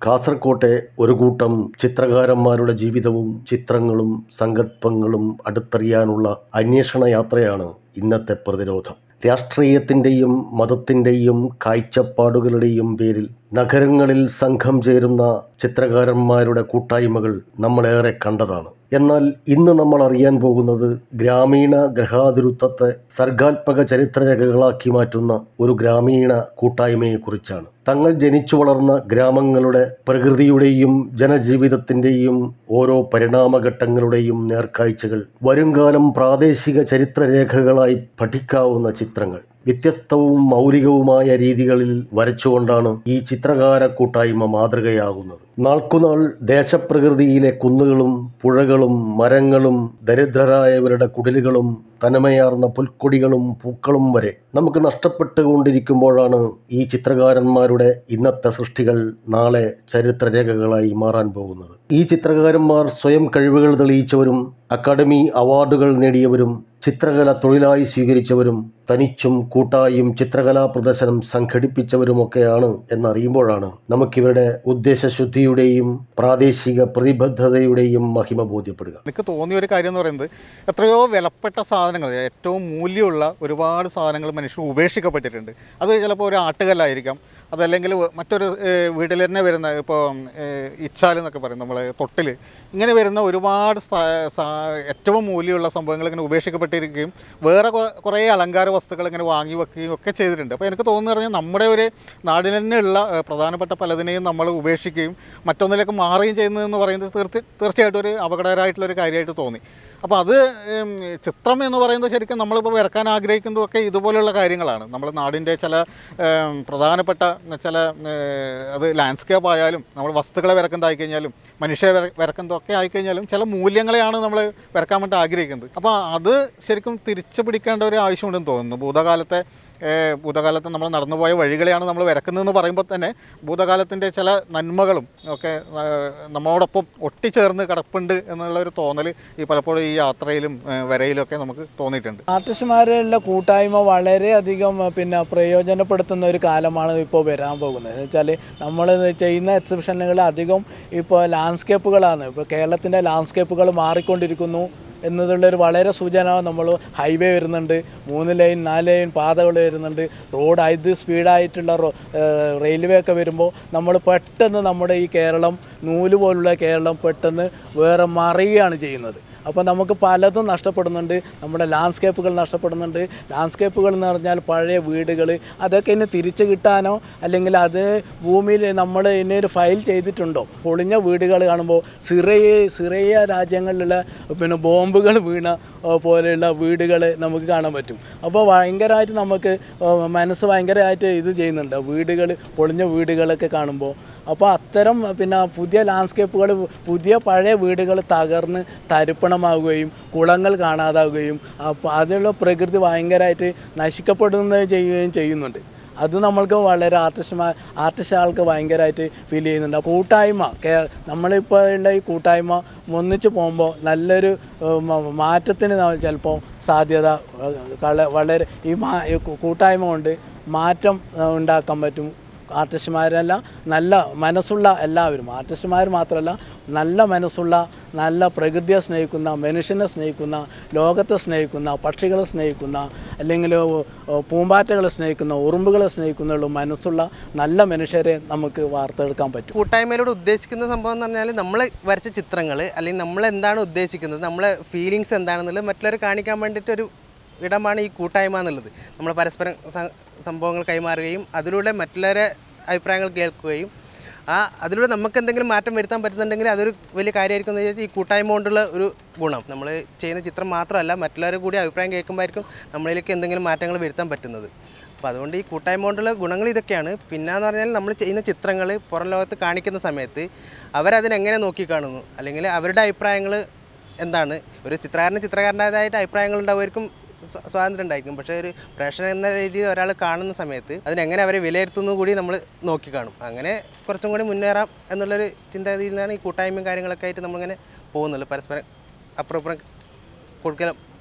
കാസർകോട്ടെ ഒരു കൂട്ടം ചിത്രകാരന്മാരുടെ ജീവിതവും ചിത്രങ്ങളും സങ്കല്പങ്ങളും അടുത്തറിയാനുള്ള അന്വേഷണ യാത്രയാണ് ഇന്നത്തെ പ്രതിരോധം രാഷ്ട്രീയത്തിൻ്റെയും മതത്തിൻ്റെയും കാഴ്ചപ്പാടുകളുടെയും പേരിൽ നഗരങ്ങളിൽ സംഘം ചേരുന്ന ചിത്രകാരന്മാരുടെ കൂട്ടായ്മകൾ നമ്മളേറെ കണ്ടതാണ് എന്നാൽ ഇന്ന് നമ്മൾ അറിയാൻ പോകുന്നത് ഗ്രാമീണ ഗ്രഹാതുരത്വത്തെ സർഗാത്മക ചരിത്രരേഖകളാക്കി മാറ്റുന്ന ഒരു ഗ്രാമീണ കൂട്ടായ്മയെക്കുറിച്ചാണ് തങ്ങൾ ജനിച്ചു വളർന്ന ഗ്രാമങ്ങളുടെ പ്രകൃതിയുടെയും ജനജീവിതത്തിൻ്റെയും ഓരോ പരിണാമഘട്ടങ്ങളുടെയും നേർക്കാഴ്ചകൾ വരുംകാലം പ്രാദേശിക ചരിത്രരേഖകളായി പഠിക്കാവുന്ന ചിത്രങ്ങൾ വ്യത്യസ്തവും മൗലികവുമായ രീതികളിൽ വരച്ചുകൊണ്ടാണ് ഈ ചിത്രകാര കൂട്ടായ്മ മാതൃകയാകുന്നത് നാൾക്കുനാൾ ദേശപ്രകൃതിയിലെ കുന്നുകളും പുഴകളും മരങ്ങളും ദരിദ്രരായവരുടെ കുടിലുകളും തനിമയാർന്ന പുൽക്കൊടികളും പൂക്കളും വരെ നമുക്ക് നഷ്ടപ്പെട്ടുകൊണ്ടിരിക്കുമ്പോഴാണ് ഈ ചിത്രകാരന്മാരുടെ ഇന്നത്തെ സൃഷ്ടികൾ നാളെ ചരിത്രരേഖകളായി മാറാൻ പോകുന്നത് ഈ ചിത്രകാരന്മാർ സ്വയം കഴിവുകൾ തെളിയിച്ചവരും അക്കാദമി അവാർഡുകൾ നേടിയവരും ചിത്രകല തൊഴിലായി സ്വീകരിച്ചവരും തനിച്ചും കൂട്ടായും ചിത്രകലാ പ്രദർശനം സംഘടിപ്പിച്ചവരുമൊക്കെയാണ് എന്നറിയുമ്പോഴാണ് നമുക്കിവരുടെ ഉദ്ദേശശുദ്ധിയുടെയും പ്രാദേശിക പ്രതിബദ്ധതയുടെയും മഹിമ ബോധ്യപ്പെടുക എനിക്ക് തോന്നിയ ഒരു കാര്യം എന്ന് പറയുന്നത് എത്രയോ വിലപ്പെട്ട സാധനങ്ങൾ ഏറ്റവും മൂല്യമുള്ള ഒരുപാട് സാധനങ്ങൾ മനുഷ്യർ ഉപേക്ഷിക്കപ്പെട്ടിട്ടുണ്ട് അത് ചിലപ്പോൾ ഒരു ആട്ടുകല്ലായിരിക്കാം അതല്ലെങ്കിൽ മറ്റൊരു ഏഹ്, വീട്ടിൽ തന്നെ വരുന്ന ഇപ്പോൾ ഇച്ചാൽ എന്നൊക്കെ പറയും നമ്മൾ തൊട്ടിൽ ഇങ്ങനെ വരുന്ന ഒരുപാട് സ- സ- ഏറ്റവും മൂല്യമുള്ള സംഭവങ്ങൾ ഇങ്ങനെ ഉപേക്ഷിക്കപ്പെട്ടിരിക്കുകയും വേറെ കൊ- കുറേ അലങ്കാര വസ്തുക്കൾ ഇങ്ങനെ വാങ്ങി വെക്കുകയും ഒക്കെ ചെയ്തിട്ടുണ്ട് അപ്പോൾ എനിക്ക് തോന്നുന്നു പറഞ്ഞാൽ നമ്മുടെ ഒരു നാടിൽ തന്നെയുള്ള ഏഹ്, പ്രധാനപ്പെട്ട പലതിനെയും നമ്മൾ ഉപേക്ഷിക്കുകയും മറ്റൊന്നിലേക്ക് മാറുകയും ചെയ്യുന്നതെന്ന് പറയുന്നത് തീർച്ച തീർച്ചയായിട്ടും ഒരു അപകടകരമായിട്ടുള്ള ഒരു കാര്യമായിട്ട് തോന്നി അപ്പോൾ അത് ഉം, ചിത്രം എന്ന് പറയുന്നത് ശരിക്കും നമ്മളിപ്പോൾ വരക്കാൻ ആഗ്രഹിക്കുന്നതൊക്കെ ഇതുപോലെയുള്ള കാര്യങ്ങളാണ് നമ്മൾ നാടിൻ്റെ ചില ഉം, പ്രധാനപ്പെട്ട ചില ഉം, അത് ലാൻഡ്സ്കേപ്പ് ആയാലും നമ്മൾ വസ്തുക്കളെ വരക്കുന്നതായി കഴിഞ്ഞാലും മനുഷ്യ വര വരക്കുന്നതൊക്കെ ആയിക്കഴിഞ്ഞാലും ചില മൂല്യങ്ങളെയാണ് നമ്മൾ വരക്കാൻ വേണ്ടി ആഗ്രഹിക്കുന്നത് അപ്പോൾ അത് ശരിക്കും തിരിച്ചു പിടിക്കേണ്ട ഒരു ആവശ്യമുണ്ടെന്ന് തോന്നുന്നു ഭൂതകാലത്തെ ഏഹ്, ഭൂതകാലത്ത് നമ്മൾ നടന്നുപോയ വഴികളെയാണ് നമ്മൾ വരക്കുന്നതെന്ന് പറയുമ്പോൾ തന്നെ ഭൂതകാലത്തിൻ്റെ ചില നന്മകളും ഒക്കെ ഏഹ്, നമ്മോടൊപ്പം ഒട്ടിച്ചേർന്ന് കിടപ്പുണ്ട് എന്നുള്ള ഒരു തോന്നൽ ഈ പലപ്പോഴും ഈ യാത്രയിലും ഏഹ്, വരയിലൊക്കെ നമുക്ക് തോന്നിയിട്ടുണ്ട് ആർട്ടിസ്റ്റുമാരുടെ കൂട്ടായ്മ വളരെയധികം അഹ് പിന്നെ പ്രയോജനപ്പെടുത്തുന്ന ഒരു കാലമാണ് ഇപ്പോൾ വരാൻ പോകുന്നത് എന്ന് വെച്ചാൽ നമ്മൾ ചെയ്യുന്ന എക്സിബിഷനുകൾ അധികം ഇപ്പോൾ ലാൻഡ്സ്കേപ്പുകളാണ് ഇപ്പോൾ കേരളത്തിൻ്റെ ലാൻഡ്സ്കേപ്പുകൾ മാറിക്കൊണ്ടിരിക്കുന്നു എന്നതുള്ളൊരു വളരെ സൂചന നമ്മൾ ഹൈവേ വരുന്നുണ്ട് മൂന്ന് ലൈൻ നാല് ലൈൻ പാതകൾ വരുന്നുണ്ട് റോഡ് ഇത് സ്പീഡായിട്ടുള്ള റോ റെയിൽവേ ഒക്കെ വരുമ്പോൾ നമ്മൾ പെട്ടെന്ന് നമ്മുടെ ഈ കേരളം നൂല് പോലുള്ള കേരളം പെട്ടെന്ന് വേറെ മറിയുകയാണ് ചെയ്യുന്നത് അപ്പോൾ നമുക്ക് പലതും നഷ്ടപ്പെടുന്നുണ്ട് നമ്മുടെ ലാൻഡ്സ്കേപ്പുകൾ നഷ്ടപ്പെടുന്നുണ്ട് ലാൻഡ്സ്കേപ്പുകൾ എന്ന് പറഞ്ഞാൽ പഴയ വീടുകൾ അതൊക്കെ ഇനി തിരിച്ചു കിട്ടാനോ അല്ലെങ്കിൽ അത് ഭൂമിയിൽ നമ്മൾ ഇനി ഒരു ഫയൽ ചെയ്തിട്ടുണ്ടോ പൊളിഞ്ഞ വീടുകൾ കാണുമ്പോൾ സിറിയ സിറിയ രാജ്യങ്ങളിലുള്ള പിന്നെ ബോംബുകൾ വീണ ആ, പോലെയുള്ള വീടുകൾ നമുക്ക് കാണാൻ പറ്റും അപ്പോൾ ഭയങ്കരമായിട്ട് നമുക്ക് ആ, മനസ്സ് ഭയങ്കരമായിട്ട് ഇത് ചെയ്യുന്നുണ്ട് വീടുകൾ പൊളിഞ്ഞ വീടുകളൊക്കെ കാണുമ്പോൾ അപ്പോൾ അത്തരം പിന്നെ പുതിയ ലാൻഡ്സ്കേപ്പുകൾ പുതിയ പഴയ വീടുകൾ തകർന്ന് തരിപ്പണമാവുകയും കുളങ്ങൾ കാണാതാവുകയും അപ്പോൾ അതിലുള്ള പ്രകൃതി ഭയങ്കരമായിട്ട് നശിക്കപ്പെടുന്നത് ചെയ്യുകയും ചെയ്യുന്നുണ്ട് അത് നമ്മൾക്ക് വളരെ ആർട്ടിസ്റ്റ്മാർ ആർട്ടിസ്റ്റുകൾക്ക് ഭയങ്കരമായിട്ട് ഫീൽ ചെയ്യുന്നുണ്ട് കൂട്ടായ്മ കേ നമ്മളിപ്പോൾ ഉള്ള ഈ കൂട്ടായ്മ ഒന്നിച്ച് പോകുമ്പോൾ നല്ലൊരു ഏഹ്, മ- മാറ്റത്തിന് ന- ചിലപ്പോൾ സാധ്യത ഏഹ്, കള- വളരെ ഈ മാ ഈ കൂ- കൂട്ടായ്മ കൊണ്ട് മാറ്റം ഏഹ്, ഉണ്ടാക്കാൻ പറ്റും ആർട്ടിസ്റ്റുമാരല്ല നല്ല മനസ്സുള്ള എല്ലാവരും ആർട്ടിസ്റ്റുമാർ മാത്രമല്ല നല്ല മനസ്സുള്ള നല്ല പ്രകൃതിയെ സ്നേഹിക്കുന്ന മനുഷ്യനെ സ്നേഹിക്കുന്ന ലോകത്തെ സ്നേഹിക്കുന്ന പക്ഷികളെ സ്നേഹിക്കുന്ന അല്ലെങ്കിൽ ഏഹ്, പൂമ്പാറ്റകളെ സ്നേഹിക്കുന്ന ഉറുമ്പുകളെ സ്നേഹിക്കുന്ന മനസ്സുള്ള നല്ല മനുഷ്യരെ നമുക്ക് വാർത്തെടുക്കാൻ പറ്റും കൂട്ടായ്മയിലൂടെ ഉദ്ദേശിക്കുന്ന സംഭവം എന്ന് പറഞ്ഞാൽ നമ്മൾ വരച്ച ചിത്രങ്ങൾ അല്ലെങ്കിൽ നമ്മൾ എന്താണ് ഉദ്ദേശിക്കുന്നത് നമ്മളെ ഫീലിങ്സ് എന്താണെന്നുള്ളത് മറ്റുള്ളവരെ കാണിക്കാൻ വേണ്ടിയിട്ടൊരു ഇടമാണ് ഈ കൂട്ടായ്മ എന്നുള്ളത് നമ്മൾ പരസ്പരം സ- സംഭവങ്ങൾ കൈമാറുകയും അതിലൂടെ മറ്റുള്ളവരെ അഭിപ്രായങ്ങൾ കേൾക്കുകയും ആ അതിലൂടെ നമുക്ക് എന്തെങ്കിലും മാറ്റം വരുത്താൻ പറ്റുന്നുണ്ടെങ്കിൽ അതൊരു വലിയ കാര്യമായിരിക്കും എന്ന് വിചാരിച്ചാൽ ഈ കൂട്ടായ്മ കൊണ്ടുള്ള ഒരു ഗുണം നമ്മൾ ചെയ്യുന്ന ചിത്രം മാത്രമല്ല മറ്റുള്ളവരെ കൂടി അഭിപ്രായം കേൾക്കുമ്പോഴായിരിക്കും നമ്മളിലേക്ക് എന്തെങ്കിലും മാറ്റങ്ങൾ വരുത്താൻ പറ്റുന്നത് അപ്പോൾ അതുകൊണ്ട് ഈ കൂട്ടായ്മ കൊണ്ടുള്ള ഗുണങ്ങൾ ഇതൊക്കെയാണ് പിന്നെന്ന് പറഞ്ഞാൽ നമ്മൾ ചെയ്യുന്ന ചിത്രങ്ങൾ പുറം ലോകത്ത് കാണിക്കുന്ന സമയത്ത് അവരതിനെങ്ങനെ നോക്കിക്കാണുന്നു അല്ലെങ്കിൽ അവരുടെ അഭിപ്രായങ്ങൾ എന്താണ് ഒരു ചിത്രകാരന് ചിത്രകാരൻ്റേതായിട്ട് അഭിപ്രായങ്ങൾ ഉണ്ടാവുമായിരിക്കും സ്വ- സ്വാതന്ത്ര്യം ഉണ്ടായിരിക്കും പക്ഷേ ഒരു പ്രേക്ഷകൻ എന്ന രീതിയിൽ ഒരാൾ കാണുന്ന സമയത്ത് അതിനെങ്ങനെ അവരെ വിലയിരുത്തുന്നു കൂടി നമ്മൾ നോക്കിക്കാണും അങ്ങനെ കുറച്ചും കൂടി മുന്നേറാം എന്നുള്ളൊരു ചിന്താഗതിയിൽ നിന്നാണ് ഈ കൂട്ടായ്മയും കാര്യങ്ങളൊക്കെ ആയിട്ട് നമ്മളിങ്ങനെ പോകുന്നുള്ളൂ പരസ്പരം അപ്പുറം ഇപ്പുറം കൊടുക്കലും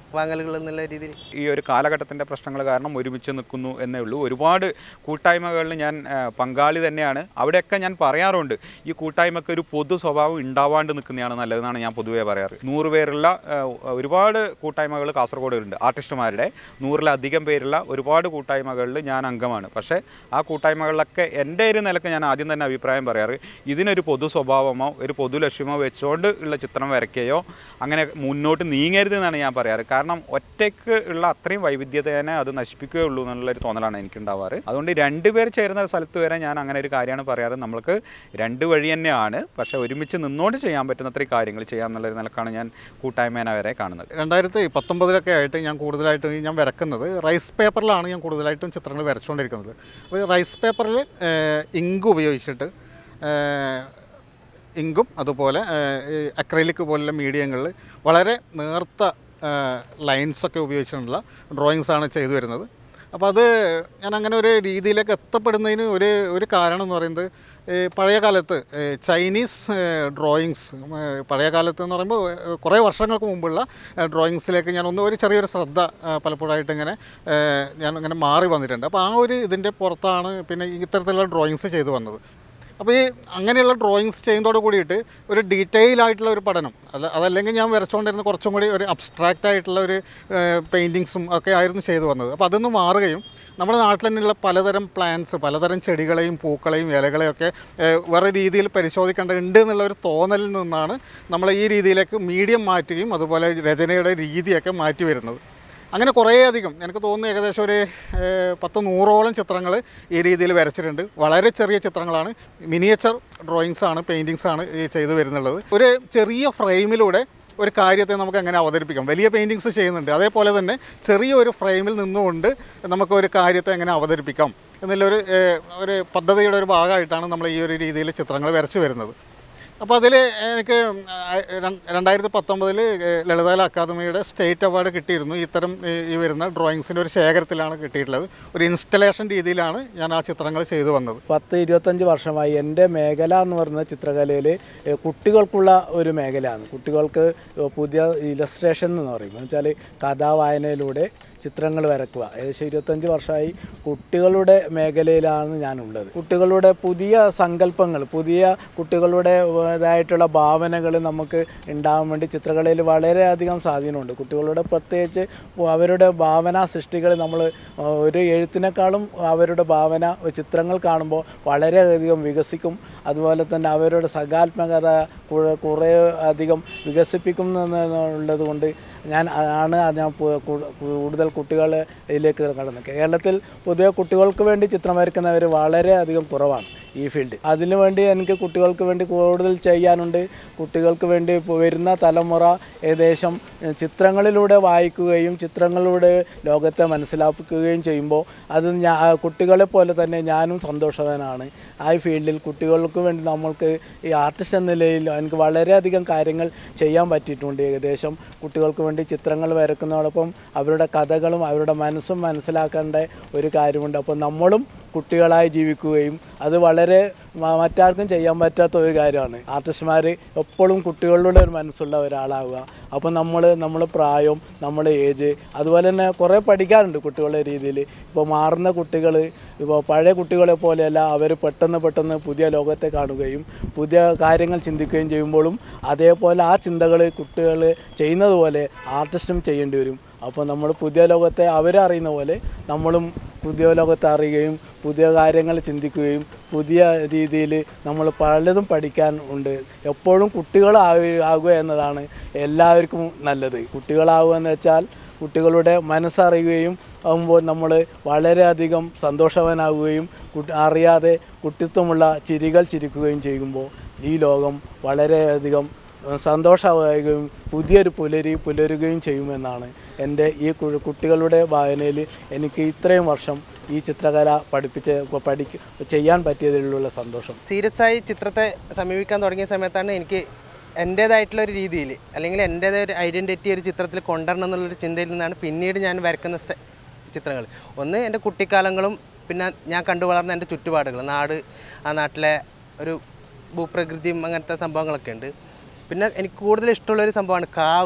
വാങ്ങലുകൾ എന്നുള്ള രീതിയിൽ ഈ ഒരു കാലഘട്ടത്തിൻ്റെ പ്രശ്നങ്ങൾ കാരണം ഒരുമിച്ച് നിൽക്കുന്നു എന്നേ ഉള്ളൂ ഒരുപാട് കൂട്ടായ്മകളിൽ ഞാൻ ആ, പങ്കാളി തന്നെയാണ് അവിടെയൊക്കെ ഞാൻ പറയാറുണ്ട് ഈ കൂട്ടായ്മയ്ക്ക് ഒരു പൊതു സ്വഭാവം ഉണ്ടാവാണ്ട് നിൽക്കുന്നതാണ് നല്ലതെന്നാണ് ഞാൻ പൊതുവേ പറയാറ് നൂറ് പേരുള്ള ആ, ഒരുപാട് കൂട്ടായ്മകൾ കാസർഗോഡ് ഉണ്ട് ആർട്ടിസ്റ്റുമാരുടെ നൂറിലധികം പേരുള്ള ഒരുപാട് കൂട്ടായ്മകളിൽ ഞാൻ അംഗമാണ് പക്ഷേ ആ കൂട്ടായ്മകളിലൊക്കെ എൻ്റെ ഒരു നിലക്ക് ഞാൻ ആദ്യം തന്നെ അഭിപ്രായം പറയാറ് ഇതിനൊരു പൊതു സ്വഭാവമോ ഒരു പൊതു ലക്ഷ്യമോ വെച്ചുകൊണ്ട് ഉള്ള ചിത്രം വരയ്ക്കുകയോ അങ്ങനെ മുന്നോട്ട് നീങ്ങരുത് എന്നാണ് ഞാൻ പറയാറ് കാരണം ഒറ്റയ്ക്ക് ഉള്ള അത്രയും വൈവിധ്യതേനെ അത് നശിപ്പിക്കുകയുള്ളൂ എന്നുള്ളൊരു തോന്നലാണ് എനിക്ക് ഉണ്ടാവാറ് അതുകൊണ്ട് രണ്ടുപേർ ചേരുന്ന ഒരു സ്ഥലത്ത് വരെ ഞാൻ അങ്ങനെ ഒരു കാര്യമാണ് പറയാറ് നമ്മൾക്ക് രണ്ട് വഴി തന്നെയാണ് പക്ഷേ ഒരുമിച്ച് നിന്നോണ്ട് ചെയ്യാൻ പറ്റുന്ന അത്രയും കാര്യങ്ങൾ ചെയ്യാം എന്നുള്ളൊരു നിലക്കാണ് ഞാൻ കൂട്ടായ്മേനെ വരെ കാണുന്നത് രണ്ടായിരത്തി പത്തൊമ്പതിലൊക്കെ ആയിട്ട് ഞാൻ കൂടുതലായിട്ടും ഈ ഞാൻ വരക്കുന്നത് റൈസ് പേപ്പറിലാണ് ഞാൻ കൂടുതലായിട്ടും ചിത്രങ്ങൾ വരച്ചുകൊണ്ടിരിക്കുന്നത് അപ്പോൾ ഈ റൈസ് പേപ്പറിൽ ഇങ്ക് ഉപയോഗിച്ചിട്ട് ഏഹ്, ഇങ്കും അതുപോലെ അക്രൈലിക് പോലുള്ള മീഡിയങ്ങളിൽ വളരെ നേർത്ത ലൈൻസൊക്കെ ഉപയോഗിച്ചിട്ടുള്ള ഡ്രോയിങ്സ് ആണ് ചെയ്തു വരുന്നത് അപ്പോൾ അത് ഞാൻ അങ്ങനെ ഒരു രീതിയിലേക്ക് എത്തപ്പെടുന്നതിന് ഒരു ഒരു കാരണം എന്ന് പറയുന്നത് ഈ പഴയ കാലത്ത് ഏ, ചൈനീസ് ഡ്രോയിങ്സ് പഴയ കാലത്ത് എന്ന് പറയുമ്പോൾ ഏ, കുറേ വർഷങ്ങൾക്ക് മുമ്പുള്ള ഡ്രോയിങ്സിലേക്ക് ഞാൻ ഒന്ന് ഒരു ചെറിയൊരു ശ്രദ്ധ ആ, പലപ്പോഴായിട്ട് ഇങ്ങനെ ഏ, ഞാൻ ഇങ്ങനെ മാറി വന്നിട്ടുണ്ട് അപ്പോൾ ആ ഒരു ഇതിൻ്റെ പുറത്താണ് പിന്നെ ഇത്തരത്തിലുള്ള ഡ്രോയിങ്സ് ചെയ്തു വന്നത് അപ്പോൾ ഈ അങ്ങനെയുള്ള ഡ്രോയിങ്സ് ചെയ്യുന്നതോട് കൂടിയിട്ട് ഒരു ഡീറ്റെയിൽ ആയിട്ടുള്ള ഒരു പഠനം അത് അതല്ലെങ്കിൽ ഞാൻ വരച്ചുകൊണ്ടിരുന്ന കുറച്ചും കൂടി ഒരു അബ്സ്ട്രാക്റ്റ് ആയിട്ടുള്ള ഒരു പെയിൻറ്റിങ്സും ഒക്കെ ആയിരുന്നു ചെയ്തു വന്നത് അപ്പോൾ അതൊന്ന് മാറുകയും നമ്മുടെ നാട്ടിൽ തന്നെയുള്ള പലതരം പ്ലാന്റ്സ് പലതരം ചെടികളെയും പൂക്കളെയും ഇലകളെയൊക്കെ ഏഹ്, വേറെ രീതിയിൽ പരിശോധിക്കേണ്ടതുണ്ട് എന്നുള്ള ഒരു തോന്നലിൽ നിന്നാണ് നമ്മൾ ഈ രീതിയിലേക്ക് മീഡിയം മാറ്റുകയും അതുപോലെ രചനയുടെ രീതിയൊക്കെ മാറ്റി വരുന്നത് അങ്ങനെ കുറേയധികം എനിക്ക് തോന്നുന്നു ഏകദേശം ഒരു ഏഹ്, പത്ത് നൂറോളം ചിത്രങ്ങൾ ഈ രീതിയിൽ വരച്ചിട്ടുണ്ട് വളരെ ചെറിയ ചിത്രങ്ങളാണ് മിനിയേച്ചർ ഡ്രോയിങ്സ് ആണ് പെയിൻറ്റിങ്സ് ആണ് ഈ ചെയ്തു വരുന്നുള്ളത് ഒരു ചെറിയ ഫ്രെയിമിലൂടെ ഒരു കാര്യത്തെ നമുക്ക് എങ്ങനെ അവതരിപ്പിക്കാം വലിയ പെയിൻറ്റിങ്സ് ചെയ്യുന്നുണ്ട് അതേപോലെ തന്നെ ചെറിയ ഒരു ഫ്രെയിമിൽ നിന്നുകൊണ്ട് നമുക്ക് ഒരു കാര്യത്തെ എങ്ങനെ അവതരിപ്പിക്കാം എന്നുള്ളൊരു ഏഹ്, ഒരു പദ്ധതിയുടെ ഒരു ഭാഗമായിട്ടാണ് നമ്മൾ ഈ ഒരു രീതിയിൽ ചിത്രങ്ങൾ വരച്ചു വരുന്നത് അപ്പോൾ അതിൽ എനിക്ക് രണ്ടായിരത്തി പത്തൊമ്പതിൽ ലളിതകല അക്കാദമിയുടെ സ്റ്റേറ്റ് അവാർഡ് കിട്ടിയിരുന്നു ഇത്തരം ഈ- ഈ വരുന്ന ഡ്രോയിങ്സിൻ്റെ ഒരു ശേഖരത്തിലാണ് കിട്ടിയിട്ടുള്ളത് ഒരു ഇൻസ്റ്റലേഷൻ രീതിയിലാണ് ഞാൻ ആ ചിത്രങ്ങൾ ചെയ്തു വന്നത് പത്ത് ഇരുപത്തഞ്ച് വർഷമായി എൻ്റെ മേഖല എന്ന് പറയുന്നത് ചിത്രകലയിൽ കുട്ടികൾക്കുള്ള ഒരു മേഖലയാണ് കുട്ടികൾക്ക് പുതിയ ഇലസ്ട്രേഷൻ എന്ന് പറയും എന്ന് വെച്ചാൽ കഥാവായനയിലൂടെ ചിത്രങ്ങൾ വരക്കുക ഏകദേശം ഇരുപത്തഞ്ച് വർഷമായി കുട്ടികളുടെ മേഖലയിലാണ് ഞാനുള്ളത് കുട്ടികളുടെ പുതിയ സങ്കല്പങ്ങൾ പുതിയ കുട്ടികളുടെ ഇതായിട്ടുള്ള ഭാവനകൾ നമുക്ക് ഉണ്ടാകാൻ വേണ്ടി ചിത്രകലയിൽ വളരെയധികം സ്വാധീനമുണ്ട് കുട്ടികളുടെ പ്രത്യേകിച്ച് അവരുടെ ഭാവന സൃഷ്ടികൾ നമ്മൾ ഒരു എഴുത്തിനേക്കാളും അവരുടെ ഭാവന ചിത്രങ്ങൾ കാണുമ്പോൾ വളരെയധികം വികസിക്കും അതുപോലെ തന്നെ അവരുടെ സകാത്മകത കുറെ- കുറേ അധികം വികസിപ്പിക്കും എന്നുള്ളത് കൊണ്ട് ഞാൻ ആണ് അത് ഞാൻ പു- കു- കൂടുതൽ കുട്ടികളെ ഇതിലേക്ക് കടന്നത് കേരളത്തിൽ പൊതുവെ കുട്ടികൾക്ക് വേണ്ടി ചിത്രം വരയ്ക്കുന്നവർ വളരെയധികം കുറവാണ് ഈ ഫീൽഡ് അതിനു വേണ്ടി എനിക്ക് കുട്ടികൾക്ക് വേണ്ടി കൂടുതൽ ചെയ്യാനുണ്ട് കുട്ടികൾക്ക് വേണ്ടി ഇപ്പോൾ വരുന്ന തലമുറ ഏകദേശം എഹ്, ചിത്രങ്ങളിലൂടെ വായിക്കുകയും ചിത്രങ്ങളിലൂടെ ലോകത്തെ മനസ്സിലാക്കുകയും ചെയ്യുമ്പോൾ അത് ഞാ കുട്ടികളെ പോലെ തന്നെ ഞാനും സന്തോഷവാനാണ് ആ ഈ ഫീൽഡിൽ കുട്ടികൾക്ക് വേണ്ടി നമ്മൾക്ക് ഈ ആർട്ടിസ്റ്റ് എന്ന നിലയിൽ എനിക്ക് വളരെയധികം കാര്യങ്ങൾ ചെയ്യാൻ പറ്റിയിട്ടുണ്ട് ഏകദേശം കുട്ടികൾക്ക് വേണ്ടി ചിത്രങ്ങൾ വരക്കുന്നതോടൊപ്പം അവരുടെ കഥകളും അവരുടെ മനസ്സും മനസ്സിലാക്കേണ്ട ഒരു കാര്യമുണ്ട് അപ്പോൾ നമ്മളും കുട്ടികളായി ജീവിക്കുകയും അത് വളരെ മ- മറ്റാർക്കും ചെയ്യാൻ പറ്റാത്ത ഒരു കാര്യമാണ് ആർട്ടിസ്റ്റുമാർ എപ്പോഴും കുട്ടികളുടെ ഒരു മനസ്സുള്ള ഒരാളാവുക അപ്പോൾ നമ്മൾ നമ്മളെ പ്രായം നമ്മളെ ഏജ് അതുപോലെ തന്നെ കുറേ പഠിക്കാറുണ്ട് കുട്ടികളുടെ രീതിയിൽ ഇപ്പോൾ മാറുന്ന കുട്ടികൾ ഇപ്പോൾ പഴയ കുട്ടികളെ പോലെയല്ല അവർ പെട്ടെന്ന് പെട്ടെന്ന് പുതിയ ലോകത്തെ കാണുകയും പുതിയ കാര്യങ്ങൾ ചിന്തിക്കുകയും ചെയ്യുമ്പോഴും അതേപോലെ ആ ചിന്തകൾ കുട്ടികൾ ചെയ്യുന്നത് പോലെ ആർട്ടിസ്റ്റും ചെയ്യേണ്ടി വരും അപ്പോൾ നമ്മൾ പുതിയ ലോകത്തെ അവരറിയുന്ന പോലെ നമ്മളും പുതിയ ലോകത്തെ അറിയുകയും പുതിയ കാര്യങ്ങൾ ചിന്തിക്കുകയും പുതിയ രീതിയിൽ നമ്മൾ പലതും പഠിക്കാൻ ഉണ്ട് എപ്പോഴും കുട്ടികളാവുക ആകുക എന്നതാണ് എല്ലാവർക്കും നല്ലത് കുട്ടികളാവുക എന്ന് വെച്ചാൽ കുട്ടികളുടെ മനസ്സറിയുകയും ആകുമ്പോൾ നമ്മൾ വളരെയധികം സന്തോഷവാനാവുകയും കുട്ടി അറിയാതെ കുട്ടിത്വമുള്ള ചിരികൾ ചിരിക്കുകയും ചെയ്യുമ്പോൾ ഈ ലോകം വളരെയധികം സന്തോഷമാവുകയും പുതിയൊരു പുലരി പുലരുകയും ചെയ്യുമെന്നാണ് എൻ്റെ ഈ കു- കുട്ടികളുടെ വായനയിൽ എനിക്ക് ഇത്രയും വർഷം ഈ ചിത്രകല പഠിപ്പിച്ച് പഠിക്ക ചെയ്യാൻ പറ്റിയതിലുള്ള സന്തോഷം സീരിയസ് ആയി ചിത്രത്തെ സമീപിക്കാൻ തുടങ്ങിയ സമയത്താണ് എനിക്ക് എൻ്റേതായിട്ടുള്ള ഒരു രീതിയിൽ അല്ലെങ്കിൽ എൻ്റേതായ ഒരു ഐഡൻറ്റിറ്റി ഒരു ചിത്രത്തിൽ കൊണ്ടുവരണം എന്നുള്ളൊരു ചിന്തയിൽ നിന്നാണ് പിന്നീട് ഞാൻ വരക്കുന്ന സ്റ്റ ചിത്രങ്ങൾ ഒന്ന് എൻ്റെ കുട്ടിക്കാലങ്ങളും പിന്നെ ഞാൻ കണ്ടു വളർന്ന എൻ്റെ ചുറ്റുപാടുകൾ നാട് ആ നാട്ടിലെ ഒരു ഭൂപ്രകൃതിയും അങ്ങനത്തെ സംഭവങ്ങളൊക്കെ ഉണ്ട് പിന്നെ എനിക്ക് കൂടുതൽ ഇഷ്ടമുള്ള ഒരു സംഭവമാണ് കാവ്